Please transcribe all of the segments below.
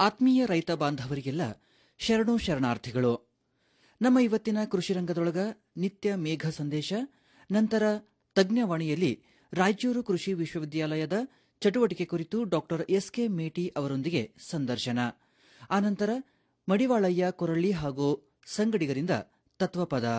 ಆತ್ಮೀಯ ರೈತ ಬಾಂಧವರಿಗೆಲ್ಲ ಶರಣು ಶರಣಾರ್ಥಿಗಳು ನಮ್ಮ ಇವತ್ತಿನ ಕೃಷಿ ರಂಗದೊಳಗ ನಿತ್ಯ ಮೇಘ ಸಂದೇಶ ನಂತರ ತಜ್ಞವಾಣಿಯಲ್ಲಿ ರಾಯಚೂರು ಕೃಷಿ ವಿಶ್ವವಿದ್ಯಾಲಯದ ಚಟುವಟಿಕೆ ಕುರಿತು ಡಾಕ್ಟರ್ ಎಸ್ಕೆ ಮೇಟಿ ಅವರೊಂದಿಗೆ ಸಂದರ್ಶನ ಆನಂತರ ಮಡಿವಾಳಯ್ಯ ಕೊರಳ್ಳಿ ಹಾಗೂ ಸಂಗಡಿಗರಿಂದ ತತ್ವಪದ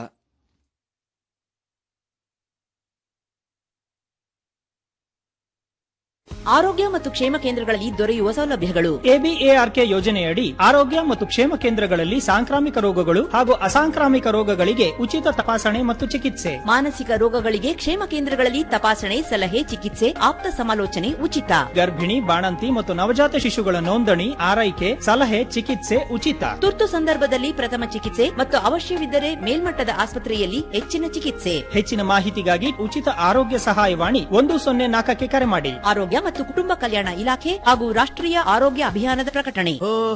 ಆರೋಗ್ಯ ಮತ್ತು ಕ್ಷೇಮ ಕೇಂದ್ರಗಳಲ್ಲಿ ದೊರೆಯುವ ಸೌಲಭ್ಯಗಳು ಎಬಿಎಆರ್ಕೆ ಯೋಜನೆಯಡಿ ಆರೋಗ್ಯ ಮತ್ತು ಕ್ಷೇಮ ಕೇಂದ್ರಗಳಲ್ಲಿ ಸಾಂಕ್ರಾಮಿಕ ರೋಗಗಳು ಹಾಗೂ ಅಸಾಂಕ್ರಾಮಿಕ ರೋಗಗಳಿಗೆ ಉಚಿತ ತಪಾಸಣೆ ಮತ್ತು ಚಿಕಿತ್ಸೆ ಮಾನಸಿಕ ರೋಗಗಳಿಗೆ ಕ್ಷೇಮ ಕೇಂದ್ರಗಳಲ್ಲಿ ತಪಾಸಣೆ ಸಲಹೆ ಚಿಕಿತ್ಸೆ ಆಪ್ತ ಸಮಾಲೋಚನೆ ಉಚಿತ ಗರ್ಭಿಣಿ ಬಾಣಂತಿ ಮತ್ತು ನವಜಾತ ಶಿಶುಗಳ ನೋಂದಣಿ ಆರೈಕೆ ಸಲಹೆ ಚಿಕಿತ್ಸೆ ಉಚಿತ ತುರ್ತು ಸಂದರ್ಭದಲ್ಲಿ ಪ್ರಥಮ ಚಿಕಿತ್ಸೆ ಮತ್ತು ಅವಶ್ಯವಿದ್ದರೆ ಮೇಲ್ಮಟ್ಟದ ಆಸ್ಪತ್ರೆಯಲ್ಲಿ ಹೆಚ್ಚಿನ ಚಿಕಿತ್ಸೆ ಹೆಚ್ಚಿನ ಮಾಹಿತಿಗಾಗಿ ಉಚಿತ ಆರೋಗ್ಯ ಸಹಾಯವಾಣಿ ಒಂದು ಸೊನ್ನೆ ನಾಲ್ಕಕ್ಕೆ ಕರೆ ಮಾಡಿ ಆರೋಗ್ಯ ಮತ್ತು ಕುಟುಂಬ ಕಲ್ಯಾಣ ಇಲಾಖೆ ಹಾಗೂ ರಾಷ್ಟ್ರೀಯ ಆರೋಗ್ಯ ಅಭಿಯಾನದ ಪ್ರಕಟಣೆ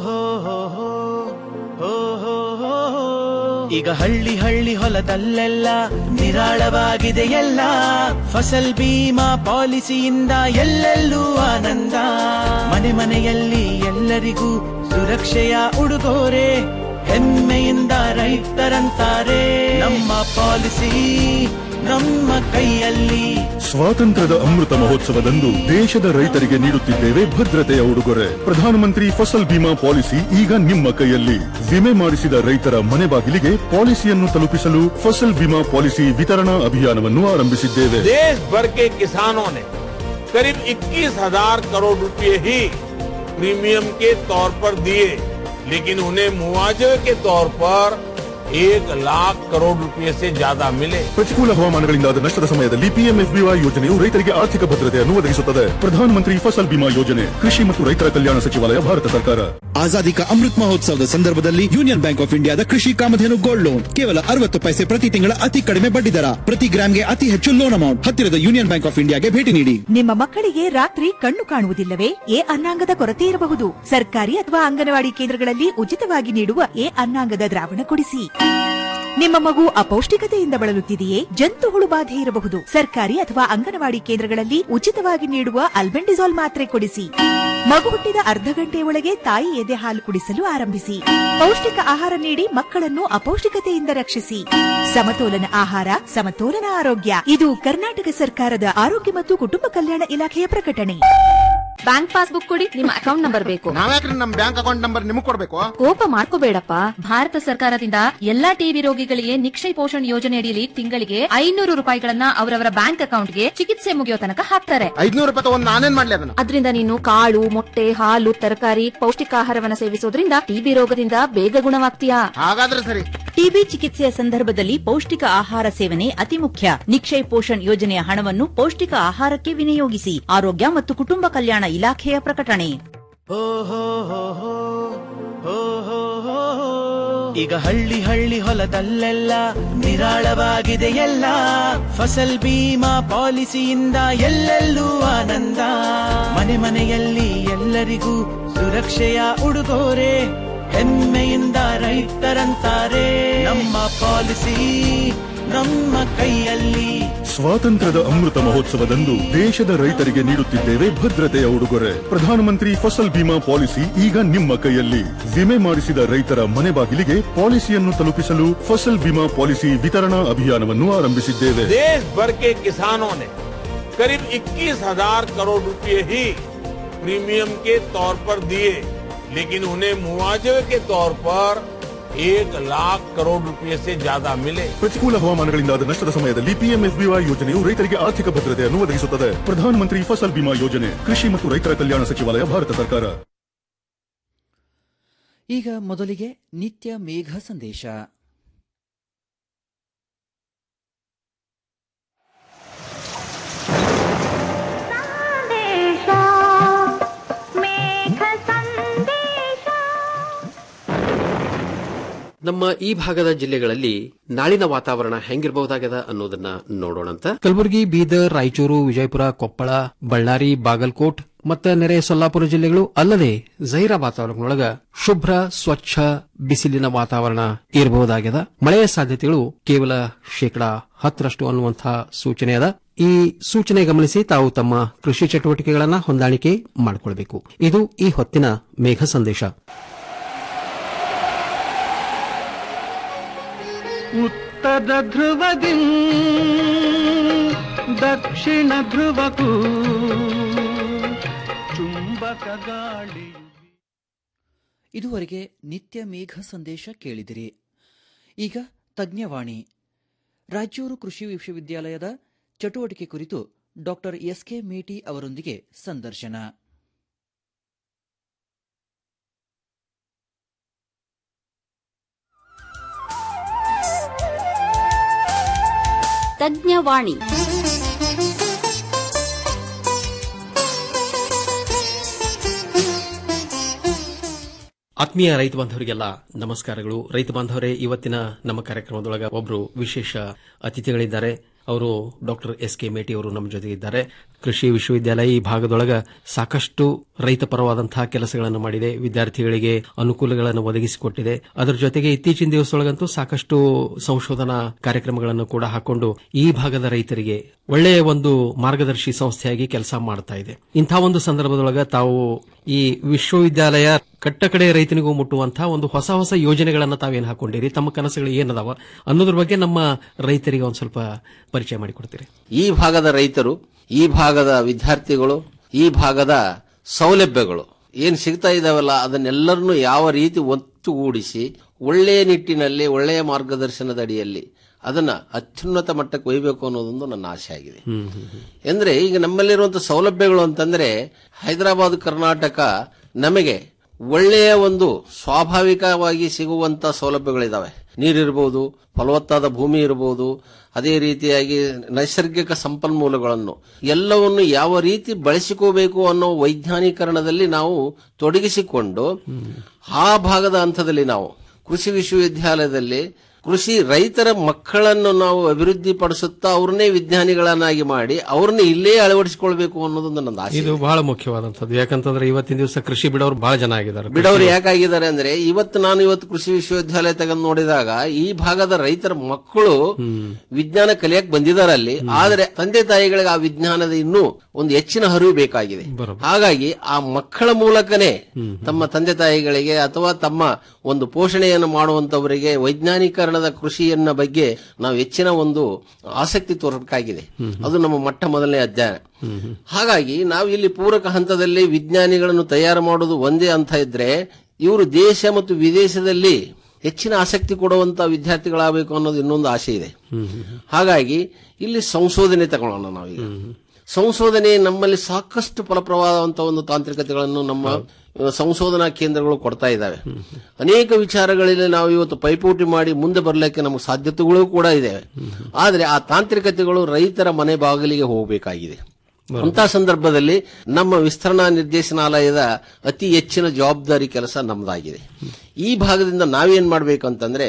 ಈಗ ಹಳ್ಳಿ ಹಳ್ಳಿ ಹೊಲದಲ್ಲೆಲ್ಲ ನಿರಾಳವಾಗಿದೆ ಎಲ್ಲ ಫಸಲ್ ಬೀಮಾ ಪಾಲಿಸಿಯಿಂದ ಎಲ್ಲೆಲ್ಲೂ ಆನಂದ ಮನೆ ಮನೆಯಲ್ಲಿ ಎಲ್ಲರಿಗೂ ಸುರಕ್ಷೆಯ ಉಡುಗೊರೆ ಹೆಮ್ಮೆಯಿಂದ ರೈತರಂತಾರೆ ನಮ್ಮ ಪಾಲಿಸಿ ನಮ್ಮ ಕೈಯಲ್ಲಿ ಸ್ವಾತಂತ್ರ್ಯದ ಅಮೃತ ಮಹೋತ್ಸವದಂದು ದೇಶದ ರೈತರಿಗೆ ನೀಡುತ್ತಿದ್ದೇವೆ ಭದ್ರತೆಯ ಉಡುಗೊರೆ ಪ್ರಧಾನಮಂತ್ರಿ ಫಸಲ್ ಬಿಮಾ ಪಾಲಿಸಿ ಈಗ ನಿಮ್ಮ ಕೈಯಲ್ಲಿ ವಿಮೆ ಮಾಡಿಸಿದ ರೈತರ ಮನೆ ಬಾಗಿಲಿಗೆ ಪಾಲಿಸಿಯನ್ನು ತಲುಪಿಸಲು ಫಸಲ್ ಬಿಮಾ ಪಾಲಿಸಿ ವಿತರಣಾ ಅಭಿಯಾನವನ್ನು ಆರಂಭಿಸಿದ್ದೇವೆ देश भर के किसानों ने करीब 21,000 करोड़ रुपए ही प्रीमियम के तौर पर दिए लेकिन उन्हें मुआवजे के तौर पर एक लाख करोड़ रुपए से ज्यादा मिले ಪ್ರತಿಕೂಲ ಹವಾಮಾನಗಳಿಂದಾದ ನಷ್ಟದ ಸಮಯದಲ್ಲಿ ಪಿಎಂಎಫ್ಬಿವೈ ಯೋಜನೆಯು ರೈತರಿಗೆ ಆರ್ಥಿಕ ಭದ್ರತೆಯನ್ನು ಒದಗಿಸುತ್ತದೆ ಪ್ರಧಾನಮಂತ್ರಿ ಫಸಲ್ ಬಿಮಾ ಯೋಜನೆ ಕೃಷಿ ಮತ್ತು ರೈತರ ಕಲ್ಯಾಣ ಸಚಿವಾಲಯ ಭಾರತ ಸರ್ಕಾರ ಆಜಾದಿ ಕಾ ಅಮೃತ್ ಮಹೋತ್ಸವದ ಸಂದರ್ಭದಲ್ಲಿ ಯೂನಿಯನ್ ಬ್ಯಾಂಕ್ ಆಫ್ ಇಂಡಿಯಾದ ಕೃಷಿ ಕಾಮಧೇನು ಗೋಲ್ಡ್ ಲೋನ್ ಕೇವಲ ಅರವತ್ತು ಪೈಸೆ ಪ್ರತಿ ತಿಂಗಳ ಅತಿ ಕಡಿಮೆ ಬಡ್ಡಿ ದರ ಪ್ರತಿ ಗ್ರಾಮ್ಗೆ ಅತಿ ಹೆಚ್ಚು ಲೋನ್ ಅಮೌಂಟ್ ಹತ್ತಿರದ ಯೂನಿಯನ್ ಬ್ಯಾಂಕ್ ಆಫ್ ಇಂಡಿಯಾಗೆ ಭೇಟಿ ನೀಡಿ ನಿಮ್ಮ ಮಕ್ಕಳಿಗೆ ರಾತ್ರಿ ಕಣ್ಣು ಕಾಣುವುದಿಲ್ಲವೇ ಎ ಅನ್ನಾಂಗದ ಕೊರತೆ ಇರಬಹುದು ಸರ್ಕಾರಿ ಅಥವಾ ಅಂಗನವಾಡಿ ಕೇಂದ್ರಗಳಲ್ಲಿ ಉಚಿತವಾಗಿ ನೀಡುವ ಎ ಅನ್ನಾಂಗದ ದ್ರಾವಣ ಕೊಡಿಸಿ ನಿಮ್ಮ ಮಗು ಅಪೌಷ್ಟಿಕತೆಯಿಂದ ಬಳಲುತ್ತಿದೆಯೇ ಜಂತು ಹುಳು ಬಾಧೆ ಇರಬಹುದು ಸರ್ಕಾರಿ ಅಥವಾ ಅಂಗನವಾಡಿ ಕೇಂದ್ರಗಳಲ್ಲಿ ಉಚಿತವಾಗಿ ನೀಡುವ ಅಲ್ಬೆಂಡಿಸಾಲ್ ಮಾತ್ರೆ ಕೊಡಿಸಿ ಮಗು ಹುಟ್ಟಿದ ಅರ್ಧ ಗಂಟೆಯ ಒಳಗೆ ತಾಯಿ ಎದೆ ಹಾಲು ಕುಡಿಸಲು ಆರಂಭಿಸಿ ಪೌಷ್ಟಿಕ ಆಹಾರ ನೀಡಿ ಮಕ್ಕಳನ್ನು ಅಪೌಷ್ಟಿಕತೆಯಿಂದ ರಕ್ಷಿಸಿ ಸಮತೋಲನ ಆಹಾರ ಸಮತೋಲನ ಆರೋಗ್ಯ ಇದು ಕರ್ನಾಟಕ ಸರ್ಕಾರದ ಆರೋಗ್ಯ ಮತ್ತು ಕುಟುಂಬ ಕಲ್ಯಾಣ ಇಲಾಖೆಯ ಪ್ರಕಟಣೆ ಬ್ಯಾಂಕ್ ಪಾಸ್ಬುಕ್ ಕೊಡಿ ನಿಮ್ಮ ಅಕೌಂಟ್ ನಂಬರ್ ಬೇಕು ನಾವ್ಯಾಕ್ರಿ ನಮ್ ಬ್ಯಾಂಕ್ ಅಕೌಂಟ್ ನಂಬರ್ ನಿಮಗ್ ಕೊಡ್ಬೇಕು ಕೋಪ ಮಾಡ್ಕೋಬೇಡಪ್ಪ ಭಾರತ ಸರ್ಕಾರದಿಂದ ಎಲ್ಲಾ ಟಿಬಿ ರೋಗಿಗಳಿಗೆ ನಿಕ್ಷಯ ಪೋಷಣ್ ಯೋಜನೆ ಅಡಿಯಲ್ಲಿ ತಿಂಗಳಿಗೆ ಐನೂರು ರೂಪಾಯಿಗಳನ್ನ ಅವರವರ ಬ್ಯಾಂಕ್ ಅಕೌಂಟ್ಗೆ ಚಿಕಿತ್ಸೆ ಮುಗಿಯೋ ತನಕ ಹಾಕ್ತಾರೆ ಐದ್ನೂರು ರೂಪಾಯಿ ತಗೊಂಡ್ ನಾನೇನ್ ಮಾಡ್ಲಿ ಅದನ್ನ ಅದರಿಂದ ನೀನು ಕಾಳು ಮೊಟ್ಟೆ ಹಾಲು ತರಕಾರಿ ಪೌಷ್ಟಿಕಾಹಾರವನ್ನ ಸೇವಿಸೋದ್ರಿಂದ ಟಿಬಿ ರೋಗದಿಂದ ಬೇಗ ಗುಣವಾಗ್ತೀಯಾ ಹಾಗಾದ್ರೆ ಸರಿ ಟಿಬಿ ಚಿಕಿತ್ಸೆಯ ಸಂದರ್ಭದಲ್ಲಿ ಪೌಷ್ಟಿಕ ಆಹಾರ ಸೇವನೆ ಅತಿ ಮುಖ್ಯ ನಿಕ್ಷಯ್ ಪೋಷಣ್ ಯೋಜನೆಯ ಹಣವನ್ನು ಪೌಷ್ಟಿಕ ಆಹಾರಕ್ಕೆ ವಿನಿಯೋಗಿಸಿ ಆರೋಗ್ಯ ಮತ್ತು ಕುಟುಂಬ ಕಲ್ಯಾಣ ಇಲಾಖೆಯ ಪ್ರಕಟಣೆ ಈಗ ಹಳ್ಳಿ ಹಳ್ಳಿ ಹೊಲದಲ್ಲೆಲ್ಲ ನಿರಾಳವಾಗಿದೆ ಎಲ್ಲ ಫಸಲ್ ಬೀಮಾ ಪಾಲಿಸಿಯಿಂದ ಎಲ್ಲೆಲ್ಲೂ ಆನಂದ ಮನೆ ಮನೆಯಲ್ಲಿ ಎಲ್ಲರಿಗೂ ಸುರಕ್ಷೆಯ ಉಡುಗೊರೆ ಹೆಮ್ಮೆಯಿಂದ ರೈತರಂತಾರೆ ನಮ್ಮ ಪಾಲಿಸಿ ನಮ್ಮ ಕೈಯಲ್ಲಿ ಸ್ವಾತಂತ್ರ್ಯದ ಅಮೃತ ಮಹೋತ್ಸವದಂದು ದೇಶದ ರೈತರಿಗೆ ನೀಡುತ್ತಿದ್ದೇವೆ ಭದ್ರತೆಯ ಉಡುಗೊರೆ ಪ್ರಧಾನಮಂತ್ರಿ ಫಸಲ್ ಬಿಮಾ ಪಾಲಿಸಿ ಈಗ ನಿಮ್ಮ ಕೈಯಲ್ಲಿ ವಿಮೆ ಮಾಡಿಸಿದ ರೈತರ ಮನೆ ಬಾಗಿಲಿಗೆ ಪಾಲಿಸಿಯನ್ನು ತಲುಪಿಸಲು ಫಸಲ್ ಬಿಮಾ ಪಾಲಿಸಿ ವಿತರಣಾ ಅಭಿಯಾನವನ್ನು ಆರಂಭಿಸಿದ್ದೇವೆ देश भर के किसानों ने करीब 21,000 करोड़ रुपए ही प्रीमियम के तौर पर दिए लेकिन उन्हें मुआवजे के तौर पर एक लाख करोड़ रुपए से ज्यादा मिले ಪ್ರತಿಕೂಲ ಹವಾಮಾನಗಳಿಂದಾದ ನಷ್ಟದ ಸಮಯದಲ್ಲಿ ಪಿಎಂಎಫ್ಬಿವೈ ಯೋಜನೆಯು ರೈತರಿಗೆ ಆರ್ಥಿಕ ಭದ್ರತೆಯನ್ನು ಒದಗಿಸುತ್ತದೆ ಪ್ರಧಾನಮಂತ್ರಿ ಫಸಲ್ ಬಿಮಾ ಯೋಜನೆ ಕೃಷಿ ಮತ್ತು ರೈತರ ಕಲ್ಯಾಣ ಸಚಿವಾಲಯ ಭಾರತ ಸರ್ಕಾರ ಈಗ ಮೊದಲಿಗೆ ನಿತ್ಯ ಮೇಘ ಸಂದೇಶ ನಮ್ಮ ಈ ಭಾಗದ ಜಿಲ್ಲೆಗಳಲ್ಲಿ ನಾಳಿನ ವಾತಾವರಣ ಹೆಂಗಿರಬಹುದಾಗದ ಅನ್ನೋದನ್ನ ನೋಡೋಣಂತ ಕಲಬುರಗಿ ಬೀದರ್ ರಾಯಚೂರು ವಿಜಯಪುರ ಕೊಪ್ಪಳ ಬಳ್ಳಾರಿ ಬಾಗಲಕೋಟ್ ಮತ್ತು ನೆರೆ ಸೊಲ್ಲಾಪುರ ಜಿಲ್ಲೆಗಳು ಅಲ್ಲದೆ ಜೈರಾ ವಾತಾವರಣದೊಳಗ ಶುಭ್ರ ಸ್ವಚ್ಛ ಬಿಸಿಲಿನ ವಾತಾವರಣ ಇರಬಹುದಾಗ್ಯದ ಮಳೆಯ ಸಾಧ್ಯತೆಗಳು ಕೇವಲ ಶೇಕಡಾ ಹತ್ತರಷ್ಟು ಅನ್ನುವಂತಹ ಸೂಚನೆ ಅದ ಈ ಸೂಚನೆ ಗಮನಿಸಿ ತಾವು ತಮ್ಮ ಕೃಷಿ ಚಟುವಟಿಕೆಗಳನ್ನು ಹೊಂದಾಣಿಕೆ ಮಾಡಿಕೊಳ್ಳಬೇಕು ಇದು ಈ ಹೊತ್ತಿನ ಮೇಘ ಸಂದೇಶ ಉತ್ತರ ಧ್ರುವದಿ ದಕ್ಷಿಣ ಧ್ರುವಕ್ಕೂ ಚುಂಬಕ ಗಾಳಿ ಇದುವರೆಗೆ ನಿತ್ಯ ಮೇಘ ಸಂದೇಶ ಕೇಳಿದಿರಿ ಈಗ ತಜ್ಞವಾಣಿ ರಾಯಚೂರು ಕೃಷಿ ವಿಶ್ವವಿದ್ಯಾಲಯದ ಚಟುವಟಿಕೆ ಕುರಿತು ಡಾಕ್ಟರ್ ಎಸ್ಕೆ ಮೇಟಿ ಅವರೊಂದಿಗೆ ಸಂದರ್ಶನ ತಜ್ಞವಾಣಿ ಆತ್ಮೀಯ ರೈತ ಬಾಂಧವರಿಗೆಲ್ಲ ನಮಸ್ಕಾರಗಳು ರೈತ ಬಾಂಧವರೇ ಇವತ್ತಿನ ನಮ್ಮ ಕಾರ್ಯಕ್ರಮದೊಳಗ ಒಬ್ಬರು ವಿಶೇಷ ಅತಿಥಿಗಳಿದ್ದಾರೆ ಅವರು ಡಾಕ್ಟರ್ ಎಸ್ ಕೆ ಮೇಟಿ ಅವರು ನಮ್ಮ ಜೊತೆಗೆ ಇದ್ದಾರೆ ಕೃಷಿ ವಿಶ್ವವಿದ್ಯಾಲಯ ಈ ಭಾಗದೊಳಗ ಸಾಕಷ್ಟು ರೈತ ಪರವಾದಂತಹ ಕೆಲಸಗಳನ್ನು ಮಾಡಿದೆ ವಿದ್ಯಾರ್ಥಿಗಳಿಗೆ ಅನುಕೂಲಗಳನ್ನು ಒದಗಿಸಿಕೊಟ್ಟಿದೆ ಅದರ ಜೊತೆಗೆ ಇತ್ತೀಚಿನ ದಿವಸದೊಳಗಂತೂ ಸಾಕಷ್ಟು ಸಂಶೋಧನಾ ಕಾರ್ಯಕ್ರಮಗಳನ್ನು ಕೂಡ ಹಾಕೊಂಡು ಈ ಭಾಗದ ರೈತರಿಗೆ ಒಳ್ಳೆಯ ಒಂದು ಮಾರ್ಗದರ್ಶಿ ಸಂಸ್ಥೆಯಾಗಿ ಕೆಲಸ ಮಾಡ್ತಾ ಇದೆ ಇಂಥ ಒಂದು ಸಂದರ್ಭದೊಳಗ ತಾವು ಈ ವಿಶ್ವವಿದ್ಯಾಲಯ ಕಟ್ಟಕಡೆ ರೈತನಿಗೂ ಮುಟ್ಟುವಂತಹ ಒಂದು ಹೊಸ ಹೊಸ ಯೋಜನೆಗಳನ್ನ ತಾವೇನು ಹಾಕೊಂಡಿರಿ ತಮ್ಮ ಕನಸುಗಳು ಏನದಾವ ಅನ್ನೋದ್ರ ಬಗ್ಗೆ ನಮ್ಮ ರೈತರಿಗೆ ಒಂದ್ ಸ್ವಲ್ಪ ಪರಿಚಯ ಮಾಡಿಕೊಡ್ತೀರಿ ಈ ಭಾಗದ ರೈತರು ಈ ಭಾಗದ ವಿದ್ಯಾರ್ಥಿಗಳು ಈ ಭಾಗದ ಸೌಲಭ್ಯಗಳು ಏನ್ ಸಿಗ್ತಾ ಇದಾವಲ್ಲ ಅದನ್ನೆಲ್ಲರನ್ನು ಯಾವ ರೀತಿ ಒತ್ತುಗೂಡಿಸಿ ಒಳ್ಳೆಯ ನಿಟ್ಟಿನಲ್ಲಿ ಒಳ್ಳೆಯ ಮಾರ್ಗದರ್ಶನದ ಅಡಿಯಲ್ಲಿ ಅದನ್ನ ಅತ್ಯುನ್ನತ ಮಟ್ಟಕ್ಕೆ ಒಯ್ಯಬೇಕು ಅನ್ನೋದೊಂದು ನನ್ನ ಆಸೆ ಆಗಿದೆ ಅಂದ್ರೆ ಈಗ ನಮ್ಮಲ್ಲಿರುವಂತಹ ಸೌಲಭ್ಯಗಳು ಅಂತಂದ್ರೆ ಹೈದರಾಬಾದ್ ಕರ್ನಾಟಕ ನಮಗೆ ಒಳ್ಳೆಯ ಒಂದು ಸ್ವಾಭಾವಿಕವಾಗಿ ಸಿಗುವಂತ ಸೌಲಭ್ಯಗಳಿದಾವೆ ನೀರಿರ್ಬೋದು ಫಲವತ್ತಾದ ಭೂಮಿ ಇರಬಹುದು ಅದೇ ರೀತಿಯಾಗಿ ನೈಸರ್ಗಿಕ ಸಂಪನ್ಮೂಲಗಳನ್ನು ಎಲ್ಲವನ್ನು ಯಾವ ರೀತಿ ಬಳಸಿಕೋಬೇಕು ಅನ್ನೋ ವೈಜ್ಞಾನೀಕರಣದಲ್ಲಿ ನಾವು ತೊಡಗಿಸಿಕೊಂಡು ಆ ಭಾಗದ ಹಂತದಲ್ಲಿ ನಾವು ಕೃಷಿ ವಿಶ್ವವಿದ್ಯಾಲಯದಲ್ಲಿ ಕೃಷಿ ರೈತರ ಮಕ್ಕಳನ್ನು ನಾವು ಅಭಿವೃದ್ಧಿ ಪಡಿಸುತ್ತಾ ಅವ್ರನ್ನೇ ವಿಜ್ಞಾನಿಗಳನ್ನಾಗಿ ಮಾಡಿ ಅವ್ರನ್ನ ಇಲ್ಲೇ ಅಳವಡಿಸಿಕೊಳ್ಬೇಕು ಅನ್ನೋದೊಂದು ನನ್ನ ಆಸೆ ಇದು ಬಹಳ ಮುಖ್ಯವಾದಂಥದ್ದು ಯಾಕಂತಂದ್ರೆ ಇವತ್ತಿನ ದಿವಸ ಕೃಷಿ ಬಿಡೋರು ಬಹಳ ಜನ ಆಗಿದ್ದಾರೆ ಬಿಡೋರು ಯಾಕಾಗಿದ್ದಾರೆ ಅಂದ್ರೆ ಇವತ್ತು ನಾನು ಇವತ್ತು ಕೃಷಿ ವಿಶ್ವವಿದ್ಯಾಲಯ ತಗೊಂಡು ನೋಡಿದಾಗ ಈ ಭಾಗದ ರೈತರ ಮಕ್ಕಳು ವಿಜ್ಞಾನ ಕಲಿಯಕ್ ಬಂದಿದ್ದಾರೆ ಅಲ್ಲಿ ಆದ್ರೆ ತಂದೆ ತಾಯಿಗಳಿಗೆ ಆ ವಿಜ್ಞಾನದ ಇನ್ನೂ ಒಂದು ಹೆಚ್ಚಿನ ಹರಿವು ಬೇಕಾಗಿದೆ ಹಾಗಾಗಿ ಆ ಮಕ್ಕಳ ಮೂಲಕನೇ ತಮ್ಮ ತಂದೆ ತಾಯಿಗಳಿಗೆ ಅಥವಾ ತಮ್ಮ ಒಂದು ಪೋಷಣೆಯನ್ನು ಮಾಡುವಂತವರಿಗೆ ವೈಜ್ಞಾನೀಕರಣದ ಕೃಷಿಯನ್ನ ಬಗ್ಗೆ ನಾವು ಹೆಚ್ಚಿನ ಒಂದು ಆಸಕ್ತಿ ತೋರಬೇಕಾಗಿದೆ ಅದು ನಮ್ಮ ಮೊಟ್ಟ ಮೊದಲನೇ ಅಧ್ಯಯನ ಹಾಗಾಗಿ ನಾವು ಇಲ್ಲಿ ಪೂರಕ ಹಂತದಲ್ಲಿ ವಿಜ್ಞಾನಿಗಳನ್ನು ತಯಾರು ಮಾಡೋದು ಒಂದೇ ಅಂತ ಇದ್ರೆ ಇವರು ದೇಶ ಮತ್ತು ವಿದೇಶದಲ್ಲಿ ಹೆಚ್ಚಿನ ಆಸಕ್ತಿ ಕೊಡುವಂತ ವಿದ್ಯಾರ್ಥಿಗಳಾಗಬೇಕು ಅನ್ನೋದು ಇನ್ನೊಂದು ಆಸೆ ಇದೆ ಹಾಗಾಗಿ ಇಲ್ಲಿ ಸಂಶೋಧನೆ ತಗೊಳ್ಳೋಣ ನಾವೀಗ ಸಂಶೋಧನೆ ನಮ್ಮಲ್ಲಿ ಸಾಕಷ್ಟು ಫಲಪ್ರವಾದಂತಹ ಒಂದು ತಾಂತ್ರಿಕತೆಗಳನ್ನು ನಮ್ಮ ಸಂಶೋಧನಾ ಕೇಂದ್ರಗಳು ಕೊಡ್ತಾ ಇದ್ದಾವೆ ಅನೇಕ ವಿಚಾರಗಳಲ್ಲಿ ನಾವು ಇವತ್ತು ಪೈಪೋಟಿ ಮಾಡಿ ಮುಂದೆ ಬರಲಿಕ್ಕೆ ನಮಗೆ ಸಾಧ್ಯತೆಗಳು ಕೂಡ ಇದೆ ಆದರೆ ಆ ತಾಂತ್ರಿಕತೆಗಳು ರೈತರ ಮನೆ ಬಾಗಿಲಿಗೆ ಹೋಗಬೇಕಾಗಿದೆ ಅಂತ ಸಂದರ್ಭದಲ್ಲಿ ನಮ್ಮ ವಿಸ್ತರಣಾ ನಿರ್ದೇಶನಾಲಯದ ಅತಿ ಹೆಚ್ಚಿನ ಜವಾಬ್ದಾರಿ ಕೆಲಸ ನಮ್ಮದಾಗಿದೆ ಈ ಭಾಗದಿಂದ ನಾವೇನ್ ಮಾಡಬೇಕು ಅಂತಂದ್ರೆ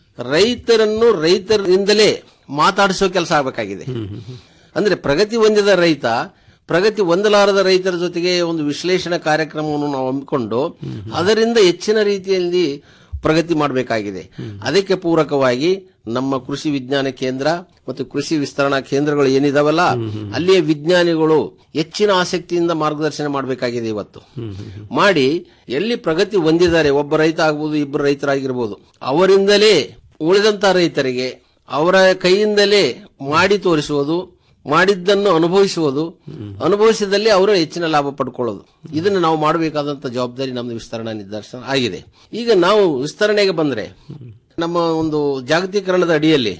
ರೈತರನ್ನು ರೈತರಿಂದಲೇ ಮಾತಾಡಿಸೋ ಕೆಲಸ ಆಗಬೇಕಾಗಿದೆ ಅಂದ್ರೆ ಪ್ರಗತಿ ಹೊಂದಿದ ರೈತ ಪ್ರಗತಿ ಹೊಂದಲಾರದ ರೈತರ ಜೊತೆಗೆ ಒಂದು ವಿಶ್ಲೇಷಣಾ ಕಾರ್ಯಕ್ರಮವನ್ನು ನಾವು ಹಮ್ಮಿಕೊಂಡು ಅದರಿಂದ ಹೆಚ್ಚಿನ ರೀತಿಯಲ್ಲಿ ಪ್ರಗತಿ ಮಾಡಬೇಕಾಗಿದೆ ಅದಕ್ಕೆ ಪೂರಕವಾಗಿ ನಮ್ಮ ಕೃಷಿ ವಿಜ್ಞಾನ ಕೇಂದ್ರ ಮತ್ತು ಕೃಷಿ ವಿಸ್ತರಣಾ ಕೇಂದ್ರಗಳು ಏನಿದಾವಲ್ಲ ಅಲ್ಲಿಯ ವಿಜ್ಞಾನಿಗಳು ಹೆಚ್ಚಿನ ಆಸಕ್ತಿಯಿಂದ ಮಾರ್ಗದರ್ಶನ ಮಾಡಬೇಕಾಗಿದೆ ಇವತ್ತು ಮಾಡಿ ಎಲ್ಲಿ ಪ್ರಗತಿ ಹೊಂದಿದ್ದಾರೆ ಒಬ್ಬ ರೈತ ಆಗ್ಬೋದು ಇಬ್ಬರು ರೈತರಾಗಿರ್ಬೋದು ಅವರಿಂದಲೇ ಉಳಿದಂತ ರೈತರಿಗೆ ಅವರ ಕೈಯಿಂದಲೇ ಮಾಡಿ ತೋರಿಸುವುದು ಮಾಡಿದ್ದನ್ನು ಅನುಭವಿಸುವುದು ಅನುಭವಿಸಿದಲ್ಲಿ ಅವರು ಹೆಚ್ಚಿನ ಲಾಭ ಪಡ್ಕೊಳ್ಳೋದು ಇದನ್ನು ನಾವು ಮಾಡಬೇಕಾದಂತ ಜವಾಬ್ದಾರಿ ನಮ್ದು ವಿಸ್ತರಣಾ ನಿರ್ದೇಶನ ಆಗಿದೆ ಈಗ ನಾವು ವಿಸ್ತರಣೆಗೆ ಬಂದ್ರೆ ನಮ್ಮ ಒಂದು ಜಾಗತೀಕರಣದ ಅಡಿಯಲ್ಲಿ